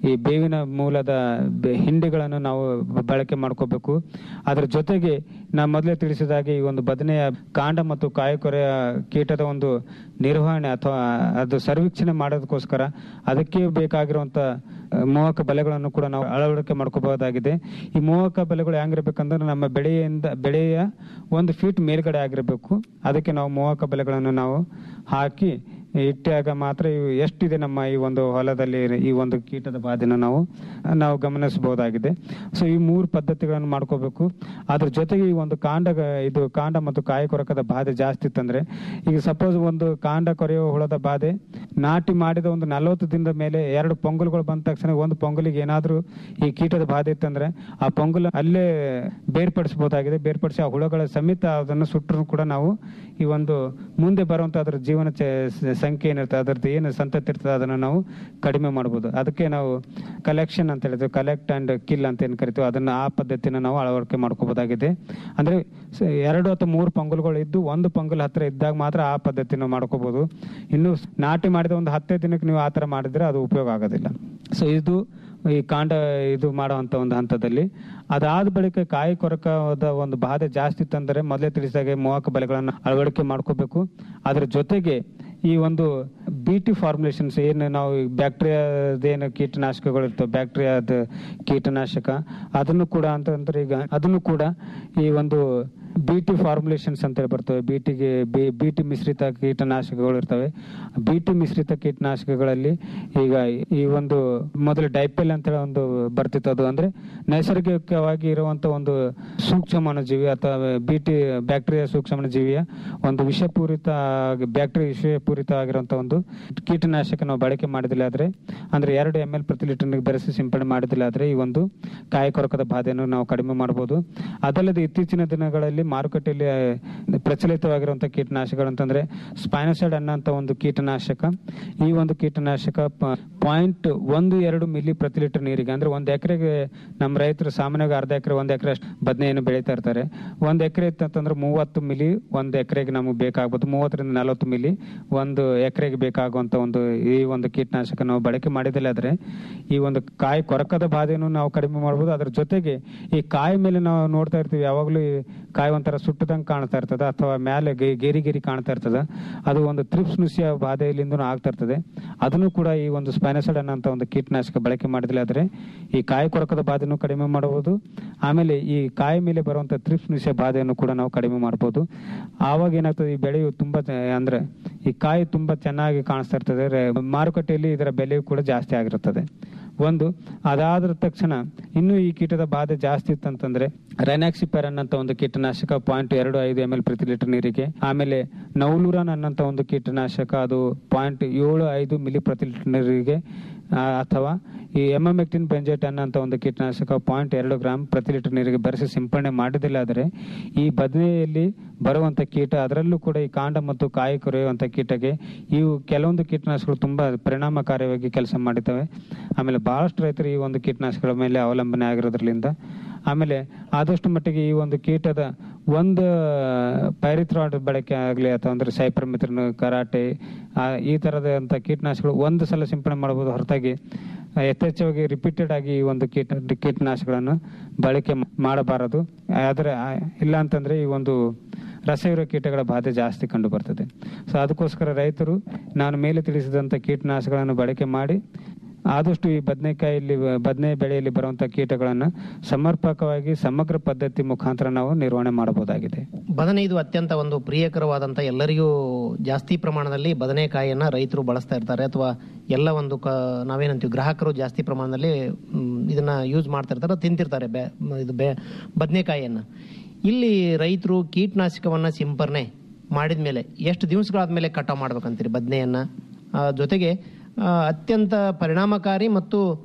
[SPEAKER 13] ಈ ಬೇವಿನ ಮೂಲದ ಬೆ- ಹಿಂಡಿಗಳನ್ನು ನಾವು ಬಳಕೆ ಮಾಡ್ಕೋಬೇಕು ಅದರ ಜೊತೆಗೆ ನಾ ಮೊದಲೇ ತಿಳಿಸಿದ ಹಾಗೆ ಈ ಒಂದು ಬದನೆಯ ಕಾಂಡ ಮತ್ತು ಕಾಯಕೊರೆಯ ಕೀಟದ ಒಂದು ನಿರ್ವಹಣೆ ಅಥವಾ ಅದು ಸರ್ವೀಕ್ಷಣೆ ಮಾಡೋದಕ್ಕೋಸ್ಕರ ಅದಕ್ಕೆ ಬೇಕಾಗಿರುವಂತ ಆ, ಮೋಹಕ ಬಲೆಗಳನ್ನು ಕೂಡ ನಾವು ಅಳವಡಿಕೆ ಮಾಡ್ಕೋಬಹುದಾಗಿದೆ ಈ ಮೋಹಕ ಬಲೆಗಳು ಹೆಂಗಿರ್ಬೇಕಂದ್ರೆ ನಮ್ಮ ಬೆಳೆಯಿಂದ ಬೆಳೆಯ ಒಂದು ಫೀಟ್ ಮೇಲ್ಗಡೆ ಆಗಿರಬೇಕು ಅದಕ್ಕೆ ನಾವು ಮೋಹಕ ಬಲೆಗಳನ್ನು ನಾವು ಹಾಕಿ ಇಟ್ಟಾಗ ಮಾತ್ರ ಇವು ಎಷ್ಟಿದೆ ನಮ್ಮ ಈ ಒಂದು ಹೊಲದಲ್ಲಿ ಈ ಒಂದು ಕೀಟದ ಬಾಧೆನ ನಾವು ನಾವು ಗಮನಿಸಬಹುದಾಗಿದೆ ಸೊ ಈ ಮೂರು ಪದ್ಧತಿಗಳನ್ನು ಮಾಡ್ಕೋಬೇಕು ಅದ್ರ ಜೊತೆಗೆ ಈ ಒಂದು ಕಾಂಡ ಇದು ಕಾಂಡ ಮತ್ತು ಕಾಯಿ ಕೊರಕದ ಬಾಧೆ ಜಾಸ್ತಿ ಇತ್ತಂದ್ರೆ ಈಗ ಸಪೋಸ್ ಒಂದು ಕಾಂಡ ಕೊರೆಯುವ ಹುಳದ ಬಾಧೆ ನಾಟಿ ಮಾಡಿದ ಒಂದು ನಲವತ್ತು ದಿನದ ಮೇಲೆ ಎರಡು ಪೊಂಗಲ್ಗಳು ಬಂದ ತಕ್ಷಣ ಒಂದು ಪೊಂಗಲಿಗೆ ಏನಾದ್ರೂ ಈ ಕೀಟದ ಬಾಧೆ ಇತ್ತಂದ್ರೆ ಆ ಪೊಂಗಲ್ ಅಲ್ಲೇ ಬೇರ್ಪಡಿಸಬಹುದಾಗಿದೆ ಬೇರ್ಪಡಿಸಿ ಆ ಹುಳಗಳ ಸಮೇತ ಅದನ್ನು ಸುಟ್ಟರು ಕೂಡ ನಾವು ಈ ಒಂದು ಮುಂದೆ ಬರುವಂತ ಅದ್ರ ಜೀವನ ಚ- ಸ- ಸಂಖ್ಯೆ ಏನಿರ್ತದೆ ಅದ್ರದ್ದು ಏನು ಸಂತತಿ ಇರ್ತದೆ ಅದನ್ನು ನಾವು ಕಡಿಮೆ ಮಾಡ್ಬೋದು ಅದಕ್ಕೆ ನಾವು ಕಲೆಕ್ಷನ್ ಅಂತ ಹೇಳಿದ್ವಿ ಕಲೆಕ್ಟ್ ಅಂಡ್ ಕಿಲ್ ಅಂತ ಏನು ಕರಿತೀವಿ ಅದನ್ನ ಆ ಪದ್ಧತಿನ ನಾವು ಅಳವಡಿಕೆ ಮಾಡ್ಕೋಬಹುದಾಗಿದೆ ಅಂದ್ರೆ ಸ- ಎರಡು ಅಥವಾ ಮೂರು ಪೊಂಗಲ್ಗಳು ಇದ್ದು ಒಂದು ಪೊಂಗಲ್ ಹತ್ರ ಇದ್ದಾಗ ಮಾತ್ರ ಆ ಪದ್ಧತಿನ ಮಾಡ್ಕೋಬಹುದು ಇನ್ನು ನಾಟಿ ಮಾಡಿದ ಒಂದು ಹತ್ತೇ ದಿನಕ್ಕೆ ನೀವು ಆ ತರ ಮಾಡಿದ್ರೆ ಅದು ಉಪಯೋಗ ಆಗೋದಿಲ್ಲ ಸೊ ಇದು ಈ ಕಾಂಡ ಇದು ಮಾಡುವಂತ ಒಂದು ಹಂತದಲ್ಲಿ ಅದಾದ ಬಳಿಕ ಕಾಯಿ ಕೊರಕದ ಒಂದು ಬಾಧೆ ಜಾಸ್ತಿ ಇತ್ತಂದ್ರೆ ಮೊದಲೇ ತಿಳಿಸಿದಾಗೆ ಮೋಹಕ ಬಲೆಗಳನ್ನು ಅಳವಡಿಕೆ ಮಾಡ್ಕೋಬೇಕು ಅದ್ರ ಜೊತೆಗೆ ಈ ಒಂದು ಬಿ ಟಿ ಫಾರ್ಮುಲೇಷನ್ಸ್ ಏನು ನಾವು ಬ್ಯಾಕ್ಟೀರಿಯಾದೇನು ಕೀಟನಾಶಕಗಳು ಇರ್ತವೆ ಬ್ಯಾಕ್ಟೀರಿಯಾದ ಕೀಟನಾಶಕ ಅದನ್ನು ಕೂಡ ಅಂತಂದ್ರೆ ಈಗ ಅದನ್ನು ಕೂಡ ಈ ಒಂದು ಬಿ ಟಿ ಫಾರ್ಮುಲೇಷನ್ಸ್ ಅಂತೇಳಿ ಬರ್ತವೆ ಬಿ ಟಿಗೆ ಬಿ ಟಿ ಮಿಶ್ರಿತ ಕೀಟನಾಶಕಗಳು ಇರ್ತವೆ ಬಿ ಟಿ ಮಿಶ್ರಿತ ಕೀಟನಾಶಕಗಳಲ್ಲಿ ಈಗ ಈ ಒಂದು ಮೊದಲು ಡೈಪೆಲ್ ಅಂತ ಹೇಳಿ ಒಂದು ಬರ್ತಿತ್ತು ಅದು ಅಂದ್ರೆ ನೈಸರ್ಗಿಕವಾಗಿ ಇರುವಂತ ಒಂದು ಸೂಕ್ಷ್ಮಾಣು ಜೀವಿ ಅಥವಾ ಬಿ ಟಿ ಬ್ಯಾಕ್ಟೀರಿಯಾ ಸೂಕ್ಷ್ಮಾಣು ಜೀವಿಯ ಒಂದು ವಿಷಪೂರಿತ ಬ್ಯಾಕ್ಟೀರಿಯಾ ವಿಷಪೂರಿತ ಆಗಿರುವಂತ ಒಂದು ಕೀಟನಾಶಕ ನಾವು ಬಳಕೆ ಮಾಡಿದಿಲ್ಲ ಆದ್ರೆ ಅಂದ್ರೆ ಎರಡು ಎಂ ಎಲ್ ಪ್ರತಿ ಲೀಟರ್ ಬೆರೆಸಿ ಸಿಂಪಡಣೆ ಮಾಡಿದಿಲ್ಲ ಆದ್ರೆ ಈ ಒಂದು ಕಾಯಿ ಕೊರಕದ ಬಾಧೆಯನ್ನು ನಾವು ಕಡಿಮೆ ಮಾಡಬಹುದು ಅದಲ್ಲದೆ ಇತ್ತೀಚಿನ ದಿನಗಳಲ್ಲಿ ಮಾರುಕಟ್ಟೆಯಲ್ಲಿ ಆ, ಪ್ರಚಲಿತವಾಗಿರುವಂತಹ ಕೀಟನಾಶಕಗಳು ಅಂತಂದ್ರೆ ಸ್ಪೈನಸೈಡ್ ಅನ್ನೋಂಥ ಒಂದು ಕೀಟನಾಶಕ ಈ ಒಂದು ಕೀಟನಾಶಕ ಪಾಯಿಂಟ್ ಒಂದು ಎರಡು ಮಿಲಿ ಪ್ರತಿ ಲೀಟರ್ ನೀರಿಗೆ ಅಂದ್ರೆ ಒಂದ್ ಎಕರೆಗೆ ನಮ್ಮ ರೈತರು ಸಾಮಾನ್ಯವಾಗಿ ಅರ್ಧ ಎಕರೆ ಒಂದ್ ಎಕರೆ ಬದನೆಯನ್ನು ಬೆಳೀತಾ ಇರ್ತಾರೆ ಒಂದ್ ಎಕರೆ ಇತ್ತಂತಂದ್ರೆ ಮೂವತ್ತು ಮಿಲಿ ಒಂದ್ ಎಕರೆಗೆ ನಮಗೆ ಬೇಕಾಗ್ಬೋದು ಮೂವತ್ತರಿಂದ ನಲವತ್ತು ಮಿಲಿ ಒಂದು ಎಕರೆಗೆ ಬೇಕಾಗುವಂತ ಒಂದು ಈ ಒಂದು ಕೀಟನಾಶಕ ನಾವು ಬಳಕೆ ಮಾಡಿದಲ್ಲಿ ಆದ್ರೆ ಈ ಒಂದು ಕಾಯಿ ಕೊರಕದ ಬಾಧೆಯನ್ನು ನಾವು ಕಡಿಮೆ ಮಾಡಬಹುದು ಅದ್ರ ಜೊತೆಗೆ ಈ ಕಾಯಿ ಮೇಲೆ ನಾವು ನೋಡ್ತಾ ಇರ್ತೀವಿ ಯಾವಾಗಲೂ ಈ ಕಾಯಿ ಒಂಥರ ಸುಟ್ಟದಂಗೆ ಕಾಣ್ತಾ ಇರ್ತದೆ ಅಥವಾ ಮೇಲೆ ಗೆ- ಗೇರಿ ಗೇರಿ ಕಾಣ್ತಾ ಇರ್ತದೆ ಅದು ಒಂದು ತ್ರಿಪ್ಸ್ ನುಸಿಯ ಬಾಧೆಯಲ್ಲಿಂದ ಆಗ್ತಾ ಇರ್ತದೆ ಅದನ್ನು ಕೂಡ ಈ ಒಂದು ಸ್ಪೈನಸೈಡ್ ಅನ್ನೋ ಒಂದು ಕೀಟನಾಶಕ ಬಳಕೆ ಮಾಡಿದ್ರೆ ಆದ್ರೆ ಈ ಕಾಯಿ ಕೊರಕದ ಬಾಧೆಯನ್ನು ಕಡಿಮೆ ಮಾಡಬಹುದು ಆಮೇಲೆ ಈ ಕಾಯಿ ಮೇಲೆ ಬರುವಂತ ತ್ರಿಪ್ಸ್ ನುಸಿಯ ಬಾಧೆಯನ್ನು ಕೂಡ ನಾವು ಕಡಿಮೆ ಮಾಡಬಹುದು ಆವಾಗ ಏನಾಗ್ತದೆ ಈ ಬೆಳೆಯು ತುಂಬಾ ಚ- ಅಂದ್ರೆ ಈ ಕಾಯಿ ತುಂಬಾ ಚೆನ್ನಾಗಿ ಕಾಣಿಸ್ತಾ ಇರ್ತದೆ ರೆ- ಮಾರುಕಟ್ಟೆಯಲ್ಲಿ ಇದರ ಬೆಲೆಯು ಕೂಡ ಜಾಸ್ತಿ ಆಗಿರುತ್ತದೆ ಒಂದು ಅದಾದ ತಕ್ಷಣ ಇನ್ನು ಈ ಕೀಟದ ಬಾಧೆ ಜಾಸ್ತಿ ಇತ್ತಂತಂದ್ರೆ ರೆನಾಕ್ಸಿಪೆರನ್ ಅಂತ ಒಂದು ಕೀಟನಾಶಕ ಪಾಯಿಂಟ್ ಎರಡು ಐದು ಎಂ ಎಲ್ ಪ್ರತಿ ಲೀಟರ್ ನೀರಿಗೆ ಆಮೇಲೆ ನೌಲೂರನ್ ಅನ್ನಂತ ಒಂದು ಕೀಟನಾಶಕ ಅದು ಪಾಯಿಂಟ್ ಏಳು ಐದು ಮಿಲಿ ಪ್ರತಿ ಲೀಟರ್ ನೀರಿಗೆ ಆ, ಅಥವಾ ಈ ಎಮಮೆಕ್ಟಿನ್ ಬೆಂಜೆಟ್ ಅನ್ನೋಂಥ ಒಂದು ಕೀಟನಾಶಕ ಪಾಯಿಂಟ್ ಎರಡು ಗ್ರಾಮ್ ಪ್ರತಿ ಲೀಟರ್ ನೀರಿಗೆ ಬೆರೆಸಿ ಸಿಂಪಡಣೆ ಮಾಡಿದಿಲ್ಲ ಆದರೆ ಈ ಬದನೆಯಲ್ಲಿ ಬರುವಂತ ಕೀಟ ಅದರಲ್ಲೂ ಕೂಡ ಈ ಕಾಂಡ ಮತ್ತು ಕಾಯಿ ಕೊರೆಯುವಂತ ಕೀಟಕ್ಕೆ ಇವು ಕೆಲವೊಂದು ಕೀಟನಾಶಕಗಳು ತುಂಬಾ ಪರಿಣಾಮಕಾರಿಯಾಗಿ ಕೆಲಸ ಮಾಡಿರ್ತವೆ ಆಮೇಲೆ ಬಹಳಷ್ಟು ರೈತರು ಈ ಒಂದು ಕೀಟನಾಶಕಗಳ ಮೇಲೆ ಅವಲಂಬನೆ ಆಗಿರೋದ್ರಿಂದ ಆಮೇಲೆ ಆದಷ್ಟು ಮಟ್ಟಿಗೆ ಈ ಒಂದು ಕೀಟದ ಒಂದು ಪೈರಿಥ್ರಾಯ್ಡ್ ಬಳಕೆ ಆಗಲಿ ಅಥವಾ ಅಂದ್ರೆ ಸೈಪರ್ ಮಿತ್ರನ್ ಕರಾಟೆ ಆ, ಈ ತರದಂತ ಕೀಟನಾಶಕಗಳು ಒಂದು ಸಲ ಸಿಂಪಡಣೆ ಮಾಡಬಹುದು ಹೊರತಾಗಿ ಆ, ಯಥೇಚ್ಛವಾಗಿ ರಿಪೀಟೆಡ್ ಆಗಿ ಈ ಒಂದು ಕೀಟ ಕೀಟನಾಶಕಗಳನ್ನು ಬಳಕೆ ಮ- ಮಾಡಬಾರದು ಆದ್ರೆ ಆ, ಇಲ್ಲ ಅಂತಂದ್ರೆ ಈ ಒಂದು ರಸವಿರೋ ಕೀಟಗಳ ಬಾಧೆ ಜಾಸ್ತಿ ಕಂಡು ಬರ್ತದೆ ಸೊ ಅದಕ್ಕೋಸ್ಕರ ರೈತರು ನಾನು ಮೇಲೆ ತಿಳಿಸಿದಂತ ಕೀಟನಾಶಕಗಳನ್ನು ಬಳಕೆ ಮಾಡಿ ಆದಷ್ಟು ಈ ಬದನೆಕಾಯಲ್ಲಿ ಬದನೆ ಬೆಳೆಯಲ್ಲಿ ಬರುವಂತ ಕೀಟಗಳನ್ನು ಸಮರ್ಪಕವಾಗಿ ಸಮಗ್ರ ಪದ್ಧತಿ ಮುಖಾಂತರ ನಾವು ನಿರ್ವಹಣೆ ಮಾಡಬಹುದಾಗಿದೆ
[SPEAKER 14] ಬದನೆ ಇದು ಅತ್ಯಂತ ಒಂದು ಪ್ರಿಯಕರವಾದಂಥ ಎಲ್ಲರಿಗೂ ಜಾಸ್ತಿ ಪ್ರಮಾಣದಲ್ಲಿ ಬದನೆಕಾಯಿಯನ್ನು ರೈತರು ಬಳಸ್ತಾ ಇರ್ತಾರೆ ಅಥವಾ ಎಲ್ಲ ಒಂದು ಕ ನಾವೇನಂತೀವಿ ಗ್ರಾಹಕರು ಜಾಸ್ತಿ ಪ್ರಮಾಣದಲ್ಲಿ ಮ್, ಇದನ್ನ ಯೂಸ್ ಮಾಡ್ತಾ ಇರ್ತಾರೆ ತಿಂತಿರ್ತಾರೆ ಬೆ ಮ್, ಇದು ಬೆ ಬದನೆಕಾಯಿಯನ್ನು ಇಲ್ಲಿ ರೈತರು ಕೀಟನಾಶಕವನ್ನು ಸಿಂಪರಣೆ ಮಾಡಿದ ಮೇಲೆ ಎಷ್ಟು ದಿವಸಗಳಾದ್ಮೇಲೆ ಕಟಾವು ಮಾಡ್ಬೇಕಂತೀರಿ ಬದನೆಯನ್ನು ಜೊತೆಗೆ ಆ, ಅತ್ಯಂತ ಪರಿಣಾಮಕಾರಿ ಮತ್ತು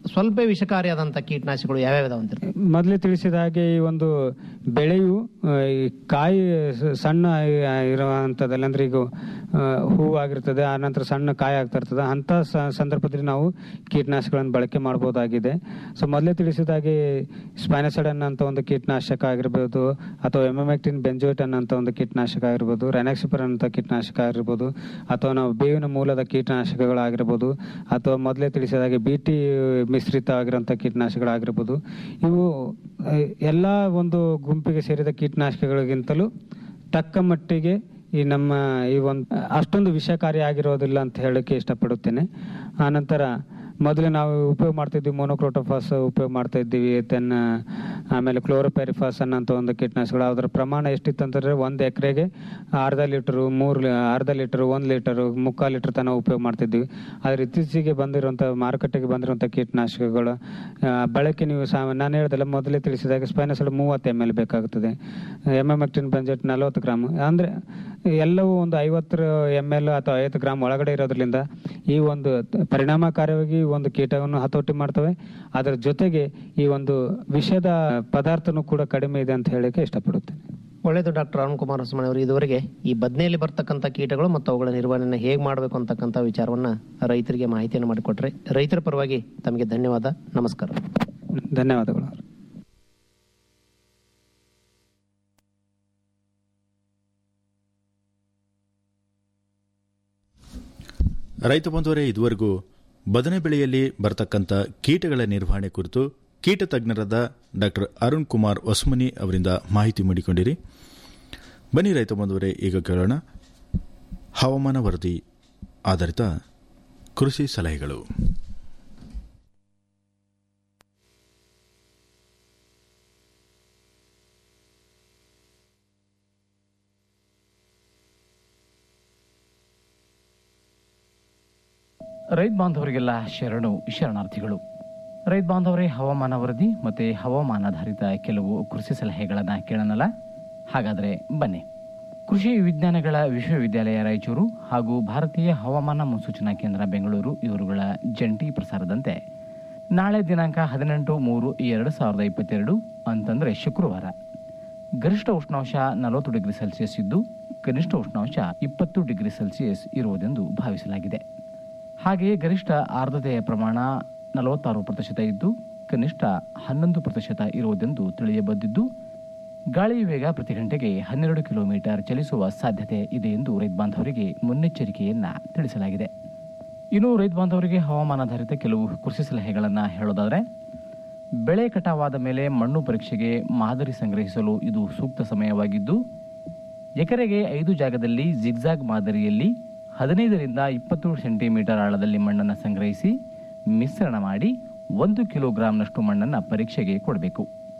[SPEAKER 14] ಸ್ವಲ್ಪ ವಿಷಕಾರಿಯಾದಂಥ ಕೀಟನಾಶಕಗಳು ಯಾವ್ಯಾವ ಇದಾವೆ ಅಂತೀರಿ
[SPEAKER 13] ಮೊದಲೇ ತಿಳಿಸಿದ ಹಾಗೆ ಈ ಒಂದು ಬೆಳೆಯು ಆ, ಈ ಕಾಯಿ ಸ- ಸಣ್ಣ ಇರುವಂಥದ್ದಲ್ಲಿ ಅಂದ್ರೆ ಈಗ ಆ, ಹೂವು ಆಗಿರ್ತದೆ ಆ ನಂತರ ಸಣ್ಣ ಕಾಯಿ ಆಗ್ತಾ ಇರ್ತದೆ ಅಂತ ಸ- ಸಂದರ್ಭದಲ್ಲಿ ನಾವು ಕೀಟನಾಶಕಗಳನ್ನು ಬಳಕೆ ಮಾಡಬಹುದಾಗಿದೆ ಸೊ ಮೊದಲೇ ತಿಳಿಸಿದ ಹಾಗೆ ಸ್ಪೈನಸೈಡನ್ ಅಂತ ಒಂದು ಕೀಟನಾಶಕ ಆಗಿರ್ಬೋದು ಅಥವಾ ಎಮಮೆಕ್ಟಿನ್ ಬೆಂಜೋಯಿಟನ್ ಅಂತ ಒಂದು ಕೀಟನಾಶಕ ಆಗಿರ್ಬೋದು ರೆನಾಕ್ಸಿಪರ್ ಅಂತ ಕೀಟನಾಶಕ ಆಗಿರ್ಬೋದು ಅಥವಾ ನಾವು ಬೇವಿನ ಮೂಲದ ಕೀಟನಾಶಕಗಳಾಗಿರ್ಬೋದು ಅಥವಾ ಮೊದಲೇ ತಿಳಿಸಿದ ಹಾಗೆ ಬಿ ಟಿ ಮಿಶ್ರಿತ ಆಗಿರುವಂಥ ಕೀಟನಾಶಕಗಳಾಗಿರ್ಬೋದು ಇವು ಆ, ಎಲ್ಲ ಒಂದು ಗುಂಪಿಗೆ ಸೇರಿದ ಕೀಟನಾಶಕಗಳಿಗಿಂತಲೂ ತಕ್ಕ ಮಟ್ಟಿಗೆ ಈ ನಮ್ಮ ಈ ಒಂದು ಅಷ್ಟೊಂದು ವಿಷಕಾರಿ ಆಗಿರೋದಿಲ್ಲ ಅಂತ ಹೇಳಕ್ಕೆ ಇಷ್ಟಪಡುತ್ತೇನೆ ಆನಂತರ ಮೊದಲು ನಾವು ಉಪಯೋಗ ಮಾಡ್ತಿದ್ವಿ ಮೊನೋಕ್ರೋಟೋಫಾಸ್ ಉಪಯೋಗ ಮಾಡ್ತಾ ಇದ್ದೀವಿ ತೆನ್ನ ಆಮೇಲೆ ಕ್ಲೋರೋಪ್ಯಾರಿಫಾಸ್ ಅನ್ನೋಂಥ ಒಂದು ಕೀಟನಾಶಕಗಳು ಅದರ ಪ್ರಮಾಣ ಎಷ್ಟಿತ್ತು ಅಂತಂದ್ರೆ ಒಂದು ಎಕರೆಗೆ ಅರ್ಧ ಲೀಟರು ಮೂರು ಅರ್ಧ ಲೀಟರ್ ಒಂದು ಲೀಟರು ಮುಕ್ಕಾಲು ಲೀಟರ್ ತನಕ ಉಪಯೋಗ ಮಾಡ್ತಿದ್ವಿ ಆದರೆ ಇತ್ತೀಚೆಗೆ ಬಂದಿರುವಂಥ ಮಾರುಕಟ್ಟೆಗೆ ಬಂದಿರುವಂಥ ಕೀಟನಾಶಕಗಳ ಆ, ಬಳಕೆ ನೀವು ಸಾ ನಾನು ಹೇಳ್ದಲ್ಲ ಮೊದಲೇ ತಿಳಿಸಿದಾಗ ಸ್ಪೈನಸೈಡ್ ಮೂವತ್ತು ಎಮ್ ಎಲ್ ಬೇಕಾಗುತ್ತದೆ ಎಮ್ಎಮ್ಎಕ್ಟಿನ್ ಬೆಂಜೆಟ್ ನಲವತ್ತು ಗ್ರಾಮ್ ಅಂದರೆ ಎಲ್ಲವೂ ಒಂದು ಐವತ್ತು ಎಮ್ ಎಲ್ ಅಥವಾ ಐವತ್ತು ಗ್ರಾಮ್ ಒಳಗಡೆ ಇರೋದ್ರಿಂದ ಈ ಒಂದು ಪರಿಣಾಮಕಾರಿಯಾಗಿ ಈ ಒಂದು ಕೀಟವನ್ನು ಹತೋಟಿ ಮಾಡ್ತವೆ ಅದರ ಜೊತೆಗೆ ಈ ಒಂದು ವಿಷದ ಪದಾರ್ಥನೂ ಕೂಡ ಕಡಿಮೆ ಇದೆ ಅಂತ ಹೇಳಕ್ಕೆ ಇಷ್ಟಪಡುತ್ತೇನೆ
[SPEAKER 14] ಒಳ್ಳೆಯದು ಡಾಕ್ಟರ್ ಅರುಣ್ ಕುಮಾರ್ ಹೊಸಮನಿ ಅವರು ಇದುವರೆಗೆ ಈ ಬದನೆಯಲ್ಲಿ ಬರ್ತಕ್ಕಂಥ ಕೀಟಗಳು ಮತ್ತು ಅವುಗಳ ನಿರ್ವಹಣೆಯನ್ನು ಹೇಗೆ ಮಾಡಬೇಕು ಅಂತಕ್ಕಂಥ ವಿಚಾರವನ್ನ ರೈತರಿಗೆ ಮಾಹಿತಿಯನ್ನು ಮಾಡಿಕೊಟ್ರೆ ರೈತರ ಪರವಾಗಿ ತಮಗೆ ಧನ್ಯವಾದ ನಮಸ್ಕಾರ
[SPEAKER 13] ಧನ್ಯವಾದಗಳು
[SPEAKER 1] ರೈತ ಬಂಧುವರೇ ಇದುವರೆಗೂ ಬದನೆ ಬೆಳೆಯಲ್ಲಿ ಬರತಕ್ಕಂಥ ಕೀಟಗಳ ನಿರ್ವಹಣೆ ಕುರಿತು ಕೀಟ ತಜ್ಞರಾದ ಡಾಕ್ಟರ್ ಅರುಣ್ ಕುಮಾರ್ ಹೊಸ್ಮನಿ ಅವರಿಂದ ಮಾಹಿತಿ ಮಾಡಿಕೊಂಡಿರಿ ಬನ್ನಿ ರೈತ ಬಂಧುವರೇ ಈಗ ಕೇಳೋಣ ಹವಾಮಾನ ವರದಿ ಆಧಾರಿತ ಕೃಷಿ ಸಲಹೆಗಳು
[SPEAKER 15] ರೈತ ಬಾಂಧವರಿಗೆಲ್ಲ ಶರಣು ಶರಣಾರ್ಥಿಗಳು ರೈತ ಬಾಂಧವರೇ ಹವಾಮಾನ ವರದಿ ಮತ್ತೆ ಹವಾಮಾನಾಧಾರಿತ ಕೆಲವು ಕೃಷಿ ಸಲಹೆಗಳನ್ನ ಕೇಳೋಣಲ್ಲ ಹಾಗಾದ್ರೆ ಬನ್ನಿ ಕೃಷಿ ವಿಜ್ಞಾನಗಳ ವಿಶ್ವವಿದ್ಯಾಲಯ ರಾಯಚೂರು ಹಾಗೂ ಭಾರತೀಯ ಹವಾಮಾನ ಮುನ್ಸೂಚನಾ ಕೇಂದ್ರ ಬೆಂಗಳೂರು ಇವರುಗಳ ಜಂಟಿ ಪ್ರಸಾರದಂತೆ ನಾಳೆ ದಿನಾಂಕ ಹದಿನೆಂಟು ಮೂರು ಎರಡು ಸಾವಿರದ ಇಪ್ಪತ್ತೆರಡು ಅಂತಂದ್ರೆ ಶುಕ್ರವಾರ ಗರಿಷ್ಠ ಉಷ್ಣಾಂಶ ನಲವತ್ತು ಡಿಗ್ರಿ ಸೆಲ್ಸಿಯಸ್ ಇದ್ದು ಕನಿಷ್ಠ ಉಷ್ಣಾಂಶ ಇಪ್ಪತ್ತು ಡಿಗ್ರಿ ಸೆಲ್ಸಿಯಸ್ ಇರುವುದೆಂದು ಭಾವಿಸಲಾಗಿದೆ ಹಾಗೆಯೇ ಗರಿಷ್ಠ ಆರ್ದ್ರತೆಯ ಪ್ರಮಾಣ ನಲವತ್ತಾರು ಪ್ರತಿಶತ ಇದ್ದು ಕನಿಷ್ಠ ಹನ್ನೊಂದು ಪ್ರತಿಶತ ಇರುವುದೆಂದು ತಿಳಿಯಬಂದಿದ್ದು ಗಾಳಿ ವೇಗ ಪ್ರತಿ ಗಂಟೆಗೆ ಹನ್ನೆರಡು ಕಿಲೋಮೀಟರ್ ಚಲಿಸುವ ಸಾಧ್ಯತೆ ಇದೆ ಎಂದು ರೈತ ಬಾಂಧವರಿಗೆ ಮುನ್ನೆಚ್ಚರಿಕೆಯನ್ನ ತಿಳಿಸಲಾಗಿದೆ ಇನ್ನು ರೈತ ಬಾಂಧವರಿಗೆ ಹವಾಮಾನಾಧಾರಿತ ಕೆಲವು ಕೃಷಿ ಸಲಹೆಗಳನ್ನು ಹೇಳೋದಾದರೆ ಬೆಳೆ ಕಟಾವಾದ ಮೇಲೆ ಮಣ್ಣು ಪರೀಕ್ಷೆಗೆ ಮಾದರಿ ಸಂಗ್ರಹಿಸಲು ಇದು ಸೂಕ್ತ ಸಮಯವಾಗಿದ್ದು ಎಕರೆಗೆ ಐದು ಜಾಗದಲ್ಲಿ ಜಿಗ್ಜಾಗ್ ಮಾದರಿಯಲ್ಲಿ ಹದಿನೈದರಿಂದ ಇಪ್ಪತ್ತು ಸೆಂಟಿಮೀಟರ್ ಆಳದಲ್ಲಿ ಮಣ್ಣನ್ನು ಸಂಗ್ರಹಿಸಿ ಮಿಶ್ರಣ ಮಾಡಿ ಒಂದು ಕಿಲೋಗ್ರಾಂನಷ್ಟು ಮಣ್ಣನ್ನು ಪರೀಕ್ಷೆಗೆ ಕೊಡಬೇಕು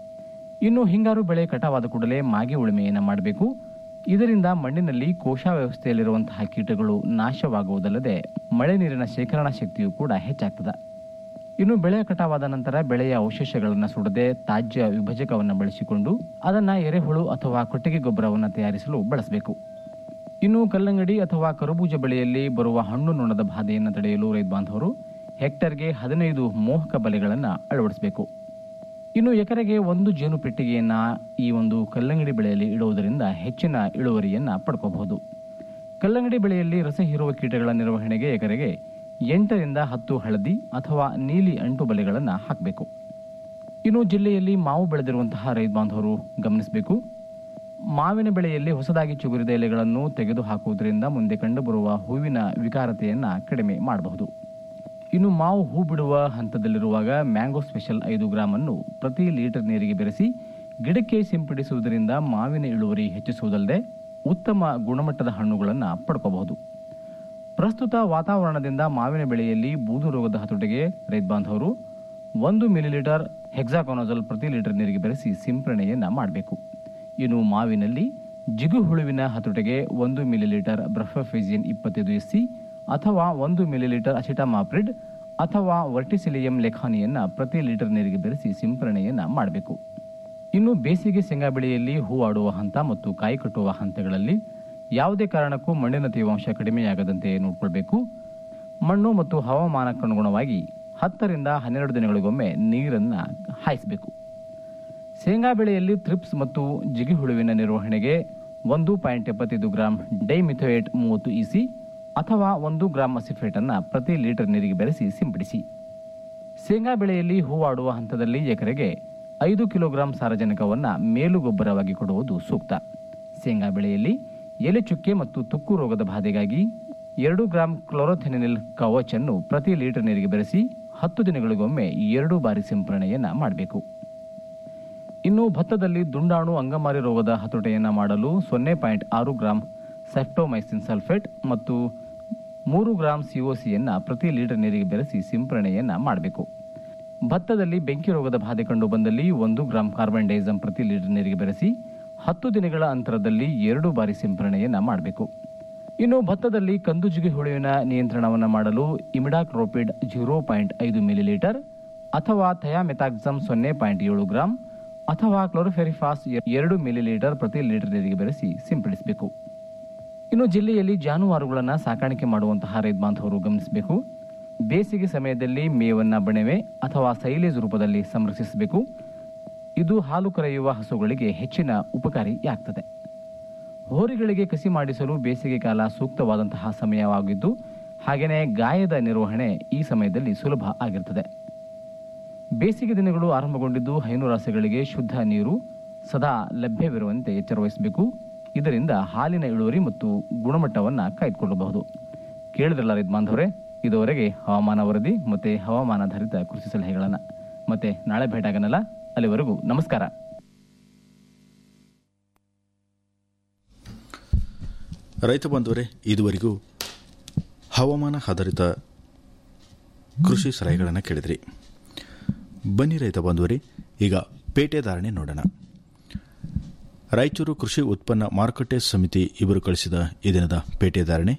[SPEAKER 15] ಇನ್ನು ಹಿಂಗಾರು ಬೆಳೆ ಕಟಾವಾದ ಕೂಡಲೇ ಮಾಗಿ ಉಳುಮೆಯನ್ನು ಮಾಡಬೇಕು ಇದರಿಂದ ಮಣ್ಣಿನಲ್ಲಿ ಕೋಶ ವ್ಯವಸ್ಥೆಯಲ್ಲಿರುವಂತಹ ಕೀಟಗಳು ನಾಶವಾಗುವುದಲ್ಲದೆ ಮಳೆ ನೀರಿನ ಶೇಖರಣಾ ಶಕ್ತಿಯೂ ಕೂಡ ಹೆಚ್ಚಾಗ್ತದೆ ಇನ್ನು ಬೆಳೆ ಕಟಾವಾದ ನಂತರ ಬೆಳೆಯ ಅವಶೇಷಗಳನ್ನು ಸುಡದೆ ತಾಜ್ಯ ವಿಭಜಕವನ್ನು ಬಳಸಿಕೊಂಡು ಅದನ್ನ ಎರೆಹುಳು ಅಥವಾ ಕೊಟ್ಟಿಗೆ ಗೊಬ್ಬರವನ್ನು ತಯಾರಿಸಲು ಬಳಸಬೇಕು ಇನ್ನು ಕಲ್ಲಂಗಡಿ ಅಥವಾ ಕರಬೂಜ ಬೆಳೆಯಲ್ಲಿ ಬರುವ ಹಣ್ಣು ನೊಣದ ಬಾಧೆಯನ್ನು ತಡೆಯಲು ರೈತ ಬಾಂಧವರು ಹೆಕ್ಟರ್ಗೆ ಹದಿನೈದು ಮೋಹಕ ಬಲೆಗಳನ್ನು ಅಳವಡಿಸಬೇಕು ಇನ್ನು ಎಕರೆಗೆ ಒಂದು ಜೇನು ಪೆಟ್ಟಿಗೆಯನ್ನ ಈ ಒಂದು ಕಲ್ಲಂಗಡಿ ಬೆಳೆಯಲ್ಲಿ ಇಡುವುದರಿಂದ ಹೆಚ್ಚಿನ ಇಳುವರಿಯನ್ನ ಪಡ್ಕೋಬಹುದು ಕಲ್ಲಂಗಡಿ ಬೆಳೆಯಲ್ಲಿ ರಸ ಹೀರುವ ಕೀಟಗಳ ನಿರ್ವಹಣೆಗೆ ಎಕರೆಗೆ ಎಂಟರಿಂದ ಹತ್ತು ಹಳದಿ ಅಥವಾ ನೀಲಿ ಅಂಟು ಬಲೆಗಳನ್ನು ಹಾಕಬೇಕು ಇನ್ನು ಜಿಲ್ಲೆಯಲ್ಲಿ ಮಾವು ಬೆಳೆದಿರುವಂತಹ ರೈತ ಬಾಂಧವರು ಗಮನಿಸಬೇಕು ಮಾವಿನ ಬೆಳೆಯಲ್ಲಿ ಹೊಸದಾಗಿ ಚಿಗುರಿದ ಎಲೆಗಳನ್ನು ತೆಗೆದು ಹಾಕುವುದರಿಂದ ಮುಂದೆ ಕಂಡುಬರುವ ಹೂವಿನ ವಿಕಾರತೆಯನ್ನ ಕಡಿಮೆ ಮಾಡಬಹುದು ಇನ್ನು ಮಾವು ಹೂ ಬಿಡುವ ಹಂತದಲ್ಲಿರುವಾಗ ಮ್ಯಾಂಗೋ ಸ್ಪೆಷಲ್ ಐದು ಗ್ರಾಮ್ ಅನ್ನು ಪ್ರತಿ ಲೀಟರ್ ನೀರಿಗೆ ಬೆರೆಸಿ ಗಿಡಕ್ಕೆ ಸಿಂಪಡಿಸುವುದರಿಂದ ಮಾವಿನ ಇಳುವರಿ ಹೆಚ್ಚಿಸುವುದಲ್ಲದೆ ಉತ್ತಮ ಗುಣಮಟ್ಟದ ಹಣ್ಣುಗಳನ್ನು ಪಡ್ಕೋಬಹುದು ಪ್ರಸ್ತುತ ವಾತಾವರಣದಿಂದ ಮಾವಿನ ಬೆಳೆಯಲ್ಲಿ ಬೂದು ರೋಗದ ಹತೋಟಿಗೆ ರೈತ ಬಾಂಧವರು ಒಂದು ಮಿಲಿಲೀಟರ್ ಹೆಕ್ಸಾಕೊನಜಲ್ ಪ್ರತಿ ಲೀಟರ್ ನೀರಿಗೆ ಬೆರೆಸಿ ಸಿಂಪರಣೆಯನ್ನ ಮಾಡಬೇಕು ಇನ್ನು ಮಾವಿನಲ್ಲಿ ಜಿಗು ಹುಳುವಿನ ಹತೋಟಿಗೆ ಒಂದು ಮಿಲಿಲೀಟರ್ ಬ್ರಫಫೇಜಿಯನ್ ಇಪ್ಪತ್ತೈದು ಎಸ್ಸಿ ಅಥವಾ ಒಂದು ಮಿಲಿಲೀಟರ್ ಅಸಿಟಾಮಾಪ್ರಿಡ್ ಅಥವಾ ವರ್ಟಿಸಿಲಿಯಂ ಲೆಖಾನಿಯನ್ನ ಪ್ರತಿ ಲೀಟರ್ ನೀರಿಗೆ ಬೆರೆಸಿ ಸಿಂಪರಣೆಯನ್ನ ಮಾಡಬೇಕು ಇನ್ನು ಬೇಸಿಗೆ ಶೇಂಗಾ ಬೆಳೆಯಲ್ಲಿ ಹೂವಾಡುವ ಹಂತ ಮತ್ತು ಕಾಯಿ ಕಟ್ಟುವ ಹಂತಗಳಲ್ಲಿ ಯಾವುದೇ ಕಾರಣಕ್ಕೂ ಮಣ್ಣಿನ ತೇವಾಂಶ ಕಡಿಮೆಯಾಗದಂತೆ ನೋಡಿಕೊಳ್ಬೇಕು ಮಣ್ಣು ಮತ್ತು ಹವಾಮಾನಕ್ಕನುಗುಣವಾಗಿ ಹತ್ತರಿಂದ ಹನ್ನೆರಡು ದಿನಗಳಿಗೊಮ್ಮೆ ನೀರನ್ನು ಹಾಯಿಸಬೇಕು ಶೇಂಗಾ ಬೆಳೆಯಲ್ಲಿ ಥ್ರಿಪ್ಸ್ ಮತ್ತು ಜಿಗಿಹುಳುವಿನ ನಿರ್ವಹಣೆಗೆ ಒಂದು ಪಾಯಿಂಟ್ ಎಪ್ಪತ್ತೈದು ಗ್ರಾಂ ಡೈಮಿಥೋಯೇಟ್ ಮೂವತ್ತು ಇಸಿ ಅಥವಾ ಒಂದು ಗ್ರಾಂ ಅಸಿಫೇಟನ್ನು ಪ್ರತಿ ಲೀಟರ್ ನೀರಿಗೆ ಬೆರೆಸಿ ಸಿಂಪಡಿಸಿ ಶೇಂಗಾ ಬೆಳೆಯಲ್ಲಿ ಹೂವಾಡುವ ಹಂತದಲ್ಲಿ ಎಕರೆಗೆ ಐದು ಕಿಲೋಗ್ರಾಂ ಸಾರಜನಕವನ್ನು ಮೇಲು ಗೊಬ್ಬರವಾಗಿ ಕೊಡುವುದು ಸೂಕ್ತ ಶೇಂಗಾ ಬೆಳೆಯಲ್ಲಿ ಎಲೆ ಚುಕ್ಕೆ ಮತ್ತು ತುಕ್ಕು ರೋಗದ ಬಾಧೆಗಾಗಿ ಎರಡು ಗ್ರಾಂ ಕ್ಲೋರೋಥೆನಿನಿಲ್ ಕವಚ್ ಅನ್ನು ಪ್ರತಿ ಲೀಟರ್ ನೀರಿಗೆ ಬೆರೆಸಿ ಹತ್ತು ದಿನಗಳಿಗೊಮ್ಮೆ ಎರಡು ಬಾರಿ ಸಿಂಪರಣೆಯನ್ನ ಮಾಡಬೇಕು ಇನ್ನು ಭತ್ತದಲ್ಲಿ ದುಂಡಾಣು ಅಂಗಮಾರಿ ರೋಗದ ಹತೋಟೆಯನ್ನ ಮಾಡಲು ಸೊನ್ನೆ ಪಾಯಿಂಟ್ ಆರು ಗ್ರಾಂ ಸೆಫ್ಟೋಮೈಸಿನ್ ಸಲ್ಫೇಟ್ ಮತ್ತು ಮೂರು ಗ್ರಾಂ ಸಿಒಸಿಯನ್ನ ಪ್ರತಿ ಲೀಟರ್ ನೀರಿಗೆ ಬೆರೆಸಿ ಸಿಂಪರಣೆಯನ್ನ ಮಾಡಬೇಕು ಭತ್ತದಲ್ಲಿ ಬೆಂಕಿ ರೋಗದ ಬಾಧೆ ಕಂಡು ಬಂದಲ್ಲಿ ಒಂದು ಗ್ರಾಂ ಕಾರ್ಬನ್ ಡೈಸಮ್ ಪ್ರತಿ ಲೀಟರ್ ನೀರಿಗೆ ಬೆರೆಸಿ ಹತ್ತು ದಿನಗಳ ಅಂತರದಲ್ಲಿ ಎರಡು ಬಾರಿ ಸಿಂಪರಣೆಯನ್ನ ಮಾಡಬೇಕು ಇನ್ನು ಭತ್ತದಲ್ಲಿ ಕಂದುಜಿಗಿ ಹುಳುವಿನ ನಿಯಂತ್ರಣವನ್ನು ಮಾಡಲು ಇಮಿಡಾಕ್ರೋಪಿಡ್ ಜೀರೋ ಪಾಯಿಂಟ್ ಐದು ಮಿಲಿಲೀಟರ್ ಅಥವಾ ಥಯಾಮೆಥಾಕ್ಸಮ್ ಸೊನ್ನೆ ಪಾಯಿಂಟ್ ಏಳು ಗ್ರಾಂ ಅಥವಾ ಕ್ಲೋರೋಫೆರಿಫಾಸ್ ಎರಡು ಮಿಲಿಲೀಟರ್ ಪ್ರತಿ ಲೀಟರ್ ನೀರಿಗೆ ಬೆರೆಸಿ ಸಿಂಪಡಿಸಬೇಕು ಇನ್ನು ಜಿಲ್ಲೆಯಲ್ಲಿ ಜಾನುವಾರುಗಳನ್ನು ಸಾಕಾಣಿಕೆ ಮಾಡುವಂತಹ ರೈತ ಬಾಂಧವರು ಗಮನಿಸಬೇಕು ಬೇಸಿಗೆ ಸಮಯದಲ್ಲಿ ಮೇವನ್ನ ಬಣವೆ ಅಥವಾ ಸೈಲೇಜ್ ರೂಪದಲ್ಲಿ ಸಂರಕ್ಷಿಸಬೇಕು ಇದು ಹಾಲು ಕರೆಯುವ ಹಸುಗಳಿಗೆ ಹೆಚ್ಚಿನ ಉಪಕಾರಿಯಾಗ್ತದೆ ಹೋರಿಗಳಿಗೆ ಕಸಿ ಮಾಡಿಸಲು ಬೇಸಿಗೆ ಕಾಲ ಸೂಕ್ತವಾದಂತಹ ಸಮಯವಾಗಿದ್ದು ಹಾಗೆಯೇ ಗಾಯದ ನಿರ್ವಹಣೆ ಈ ಸಮಯದಲ್ಲಿ ಸುಲಭ ಆಗಿರ್ತದೆ ಬೇಸಿಗೆ ದಿನಗಳು ಆರಂಭಗೊಂಡಿದ್ದು ಹೈನುರಾಸುಗಳಿಗೆ ಶುದ್ಧ ನೀರು ಸದಾ ಲಭ್ಯವಿರುವಂತೆ ಎಚ್ಚರ ವಹಿಸಬೇಕು ಇದರಿಂದ ಹಾಲಿನ ಇಳುವರಿ ಮತ್ತು ಗುಣಮಟ್ಟವನ್ನು ಕಾಯ್ದುಕೊಳ್ಳಬಹುದು ಕೇಳಿದ್ರಲ್ಲ ರೈತ ಬಾಂಧವರೇ ಇದುವರೆಗೆ ಹವಾಮಾನ ವರದಿ ಮತ್ತೆ ಹವಾಮಾನಾಧಾರಿತ ಕೃಷಿ ಸಲಹೆಗಳನ್ನು ಮತ್ತೆ ನಾಳೆ ಭೇಟಾಗನಲ್ಲ ಅಲ್ಲಿವರೆಗೂ ನಮಸ್ಕಾರ
[SPEAKER 1] ರೈತ ಬಂಧುವರೇ ಇದುವರೆಗೂ ಹವಾಮಾನ ಆಧಾರಿತ ಕೃಷಿ ಸಲಹೆಗಳನ್ನು ಕೇಳಿದ್ರಿ ಬನ್ನಿ ರೈತ ಬಂಧುವರೇ ಈಗ ಪೇಟೆ ಧಾರಣೆ ನೋಡೋಣ ರಾಯಚೂರು ಕೃಷಿ ಉತ್ಪನ್ನ ಮಾರುಕಟ್ಟೆ ಸಮಿತಿ ಇವರು ಕಳಿಸಿದ ಈ ದಿನದ ಪೇಟೆ ಧಾರಣೆ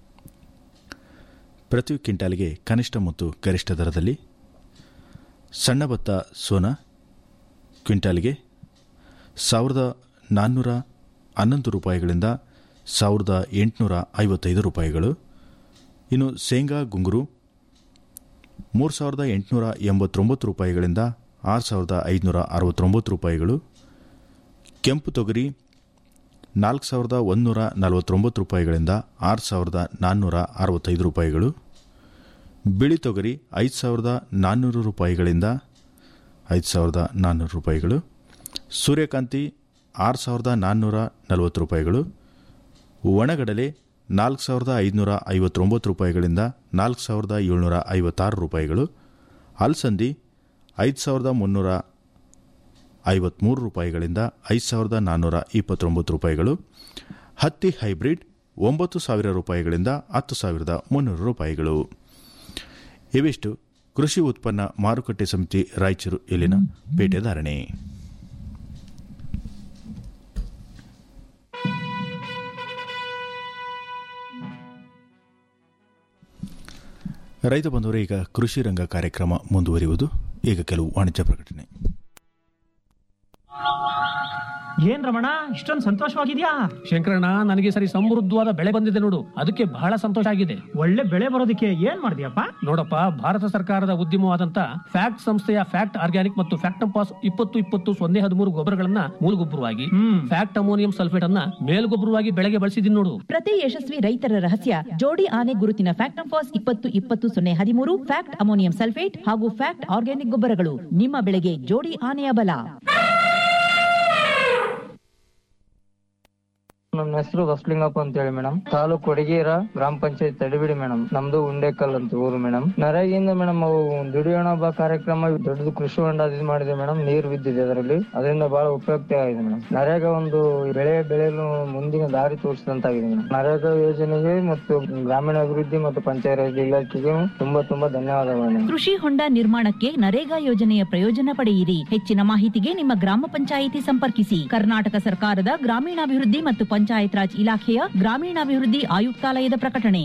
[SPEAKER 1] ಪ್ರತಿ ಕ್ವಿಂಟಾಲ್ಗೆ ಕನಿಷ್ಠ ಮತ್ತು ಗರಿಷ್ಠ ದರದಲ್ಲಿ ಸಣ್ಣ ಭತ್ತ ಸೋನಾ ಕ್ವಿಂಟಾಲ್ಗೆ ಸಾವಿರದ ನಾನ್ನೂರ ಹನ್ನೊಂದು ರೂಪಾಯಿಗಳಿಂದ ಸಾವಿರದ ಎಂಟುನೂರ ಐವತ್ತೈದು ರೂಪಾಯಿಗಳು ಇನ್ನು ಶೇಂಗಾ ಗುಂಗುರು ಮೂರು ಸಾವಿರದ ಎಂಟುನೂರ ಎಂಬತ್ತೊಂಬತ್ತು ರೂಪಾಯಿಗಳಿಂದ ಆರು ಸಾವಿರದ ಐದುನೂರ ಅರವತ್ತೊಂಬತ್ತು ರೂಪಾಯಿಗಳು ಕೆಂಪು ತೊಗರಿ ನಾಲ್ಕು ಸಾವಿರದ ಒಂದುನೂರ ನಲವತ್ತೊಂಬತ್ತು ರೂಪಾಯಿಗಳಿಂದ ಆರು ಸಾವಿರದ ನಾನ್ನೂರ ಅರವತ್ತೈದು ರೂಪಾಯಿಗಳು ಬಿಳಿ ತೊಗರಿ ಐದು ಸಾವಿರದ ನಾನ್ನೂರು ರೂಪಾಯಿಗಳಿಂದ ಐದು ಸಾವಿರದ ನಾನ್ನೂರು ರೂಪಾಯಿಗಳು ಸೂರ್ಯಕಾಂತಿ ಆರು ಸಾವಿರದ ನಾನ್ನೂರ ನಲವತ್ತು ರೂಪಾಯಿಗಳು ಒಣಗಡಲೆ ನಾಲ್ಕು ಸಾವಿರದ ಐದುನೂರ ಐವತ್ತೊಂಬತ್ತು ರೂಪಾಯಿಗಳಿಂದ ನಾಲ್ಕು ಸಾವಿರದ ಏಳ್ನೂರ ಐವತ್ತಾರು ರೂಪಾಯಿಗಳು ಅಲಸಂದಿ ಐದು ಸಾವಿರದ ಮುನ್ನೂರ ಐವತ್ತ್ಮೂರು ರೂಪಾಯಿಗಳಿಂದ ಐದು ಸಾವಿರದ ನಾನ್ನೂರ ಇಪ್ಪತ್ತೊಂಬತ್ತು ರೂಪಾಯಿಗಳು ಹತ್ತಿ ಹೈಬ್ರಿಡ್ ಒಂಬತ್ತು ಸಾವಿರ ರೂಪಾಯಿಗಳಿಂದ ಹತ್ತು ಸಾವಿರದ ಮುನ್ನೂರು ರೂಪಾಯಿಗಳು ಇವಿಷ್ಟು ಕೃಷಿ ಉತ್ಪನ್ನ ಮಾರುಕಟ್ಟೆ ಸಮಿತಿ ರಾಯಚೂರು ಇಲ್ಲಿನ ಪೇಟೆ ಧಾರಣೆ ರೈತ ಬಂಧುವರೇ ಈಗ ಕೃಷಿ ರಂಗ ಕಾರ್ಯಕ್ರಮ ಮುಂದುವರಿಯುವುದು ಈಗ ಕೆಲವು ವಾಣಿಜ್ಯ ಪ್ರಕಟಣೆ
[SPEAKER 16] ಏನ್ ರಮಣ ಇಷ್ಟೊಂದು ಸಂತೋಷವಾಗಿದ್ಯಾ ಶಂಕರಣ್ಣ ನನಗೆ ಸರಿ ಸಮೃದ್ಧವಾದ ಬೆಳೆ ಬಂದಿದೆ ನೋಡು ಅದಕ್ಕೆ ಬಹಳ ಸಂತೋಷ ಆಗಿದೆ ಒಳ್ಳೆ ಬೆಳೆ ಬರೋದಕ್ಕೆ ಏನ್ ಮಾಡಿದ್ಯಪ್ಪ ನೋಡಪ್ಪ ಭಾರತ ಸರ್ಕಾರದ ಉದ್ಯಮವಾದಂತ ಫ್ಯಾಕ್ಟ್ ಸಂಸ್ಥೆಯ ಫ್ಯಾಕ್ಟ್ ಆರ್ಗ್ಯಾನಿಕ್ ಮತ್ತು ಫ್ಯಾಕ್ಟಂಪಾಸ್ ಇಪ್ಪತ್ತು ಇಪ್ಪತ್ತು ಸೊನ್ನೆ ಹದಿಮೂರು ಗೊಬ್ಬರಗಳನ್ನ ಮೂಲಗೊಬ್ಬರವಾಗಿ ಫ್ಯಾಕ್ಟ್ ಅಮೋನಿಯಂ ಸಲ್ಫೇಟ್ ಅನ್ನ ಮೇಲ್ಗೊಬ್ಬರವಾಗಿ ಬೆಳೆಗೆ ಬಳಸಿದೀನಿ ನೋಡು
[SPEAKER 17] ಪ್ರತಿ ಯಶಸ್ವಿ ರೈತರ ರಹಸ್ಯ ಜೋಡಿ ಆನೆ ಗುರುತಿನ ಫ್ಯಾಕ್ಟಂಫಾಸ್ ಇಪ್ಪತ್ತು ಇಪ್ಪತ್ತು ಸೊನ್ನೆ ಹದಿಮೂರು ಫ್ಯಾಕ್ಟ್ ಅಮೋನಿಯಂ ಸಲ್ಫೇಟ್ ಹಾಗೂ ಫ್ಯಾಕ್ಟ್ ಆರ್ಗ್ಯಾನಿಕ್ ಗೊಬ್ಬರಗಳು ನಿಮ್ಮ ಬೆಳೆಗೆ ಜೋಡಿ ಆನೆಯ ಬಲ
[SPEAKER 18] ನಮ್ಮ ಹೆಸರು ಬಸಲಿಂಗಪ್ಪ ಅಂತ ಹೇಳಿ ಮೇಡಮ್ ತಾಲೂಕ್ ಕೊಡಗೇರ ಗ್ರಾಮ ಪಂಚಾಯತ್ ತಡಿಬಿಡಿ ಮೇಡಮ್ ನಮ್ದು ಉಂಡೆಕಲ್ ಅಂತ ಊರು ಮೇಡಮ್ ನರೇಗಿಂದ ಮೇಡಮ್ ಅವು ದುಡಿಯೋಣ ಬಾ ಕಾರ್ಯಕ್ರಮ ದೊಡ್ಡದು ಕೃಷಿ ಹೊಂಡ ಇದು ಮಾಡಿದೆ ಮೇಡಮ್ ನೀರು ಬಿದ್ದಿದೆ ಅದರಲ್ಲಿ ಅದರಿಂದ ಬಹಳ ಉಪಯುಕ್ತ ಆಗಿದೆ ಮೇಡಮ್ ನರೇಗಾ ಒಂದು ಬೆಳೆ ಬೆಳೆಯಲು ಮುಂದಿನ ದಾರಿ ತೋರಿಸಿದಂತಾಗಿದೆ ಮೇಡಮ್ ನರೇಗಾ ಯೋಜನೆಗೆ ಮತ್ತು ಗ್ರಾಮೀಣ ಅಭಿವೃದ್ಧಿ ಮತ್ತು ಪಂಚಾಯತ್ ಇಲಾಖೆಗೆ ತುಂಬಾ ತುಂಬಾ ಧನ್ಯವಾದಗಳು ಮೇಡಮ್
[SPEAKER 17] ಕೃಷಿ ಹೊಂಡ ನಿರ್ಮಾಣಕ್ಕೆ ನರೇಗಾ ಯೋಜನೆಯ ಪ್ರಯೋಜನ ಪಡೆಯಿರಿ ಹೆಚ್ಚಿನ ಮಾಹಿತಿಗೆ ನಿಮ್ಮ ಗ್ರಾಮ ಪಂಚಾಯಿತಿ ಸಂಪರ್ಕಿಸಿ ಕರ್ನಾಟಕ ಸರ್ಕಾರದ ಗ್ರಾಮೀಣಾಭಿವೃದ್ಧಿ ಮತ್ತು ಪಂಚಾಯತ್ ರಾಜ್ ಇಲಾಖೆಯ ಗ್ರಾಮೀಣಾಭಿವೃದ್ಧಿ ಆಯುಕ್ತಾಲಯದ ಪ್ರಕಟಣೆ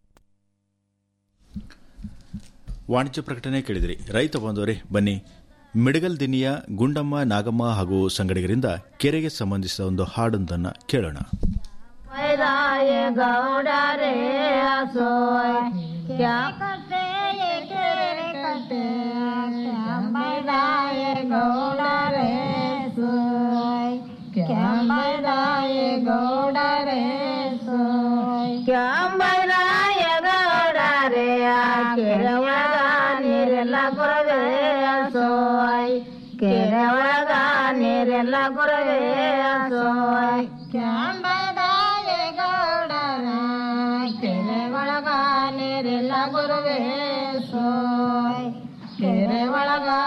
[SPEAKER 1] ವಾಣಿಜ್ಯ ಪ್ರಕಟಣೆ ಕೇಳಿದಿರಿ ರೈತ ಬಂದವರೇ ಬನ್ನಿ ಮಿಡಗಲ್ ದಿನಿಯ ಗುಂಡಮ್ಮ ನಾಗಮ್ಮ ಹಾಗೂ ಸಂಗಡಿಗರಿಂದ ಕೆರೆಗೆ ಸಂಬಂಧಿಸಿದ ಒಂದು ಹಾಡೊಂದನ್ನು ಕೇಳೋಣ
[SPEAKER 19] वैराय गौड़ा रे असोय क्या करते ये तेरे ಗೌಡರೇ ಸೋಯ್ ಕ್ಯಾಂಬರಾಯ ಗೌಡರೇ ಸೋಯ್ ಕ್ಯಾಂಬರಾಯ ಗೌಡರೇ ಕೆರೆ ಒಳಗ ನೀರೆಲ್ಲ ಗುರವೇ ಸೋಯ್ ಕೆರೆ ಒಳಗ ನೀರೆಲ್ಲ ಗುರವೇ ಸೋಯ್ ಕ್ಯಾಂಬರಾಯ ಗೌಡರ ಕೆರೆ ಒಳಗ ನೀರೆಲ್ಲ ಗುರವೇ ಸೋಯ್ ಕೆರೆ ಒಳಗ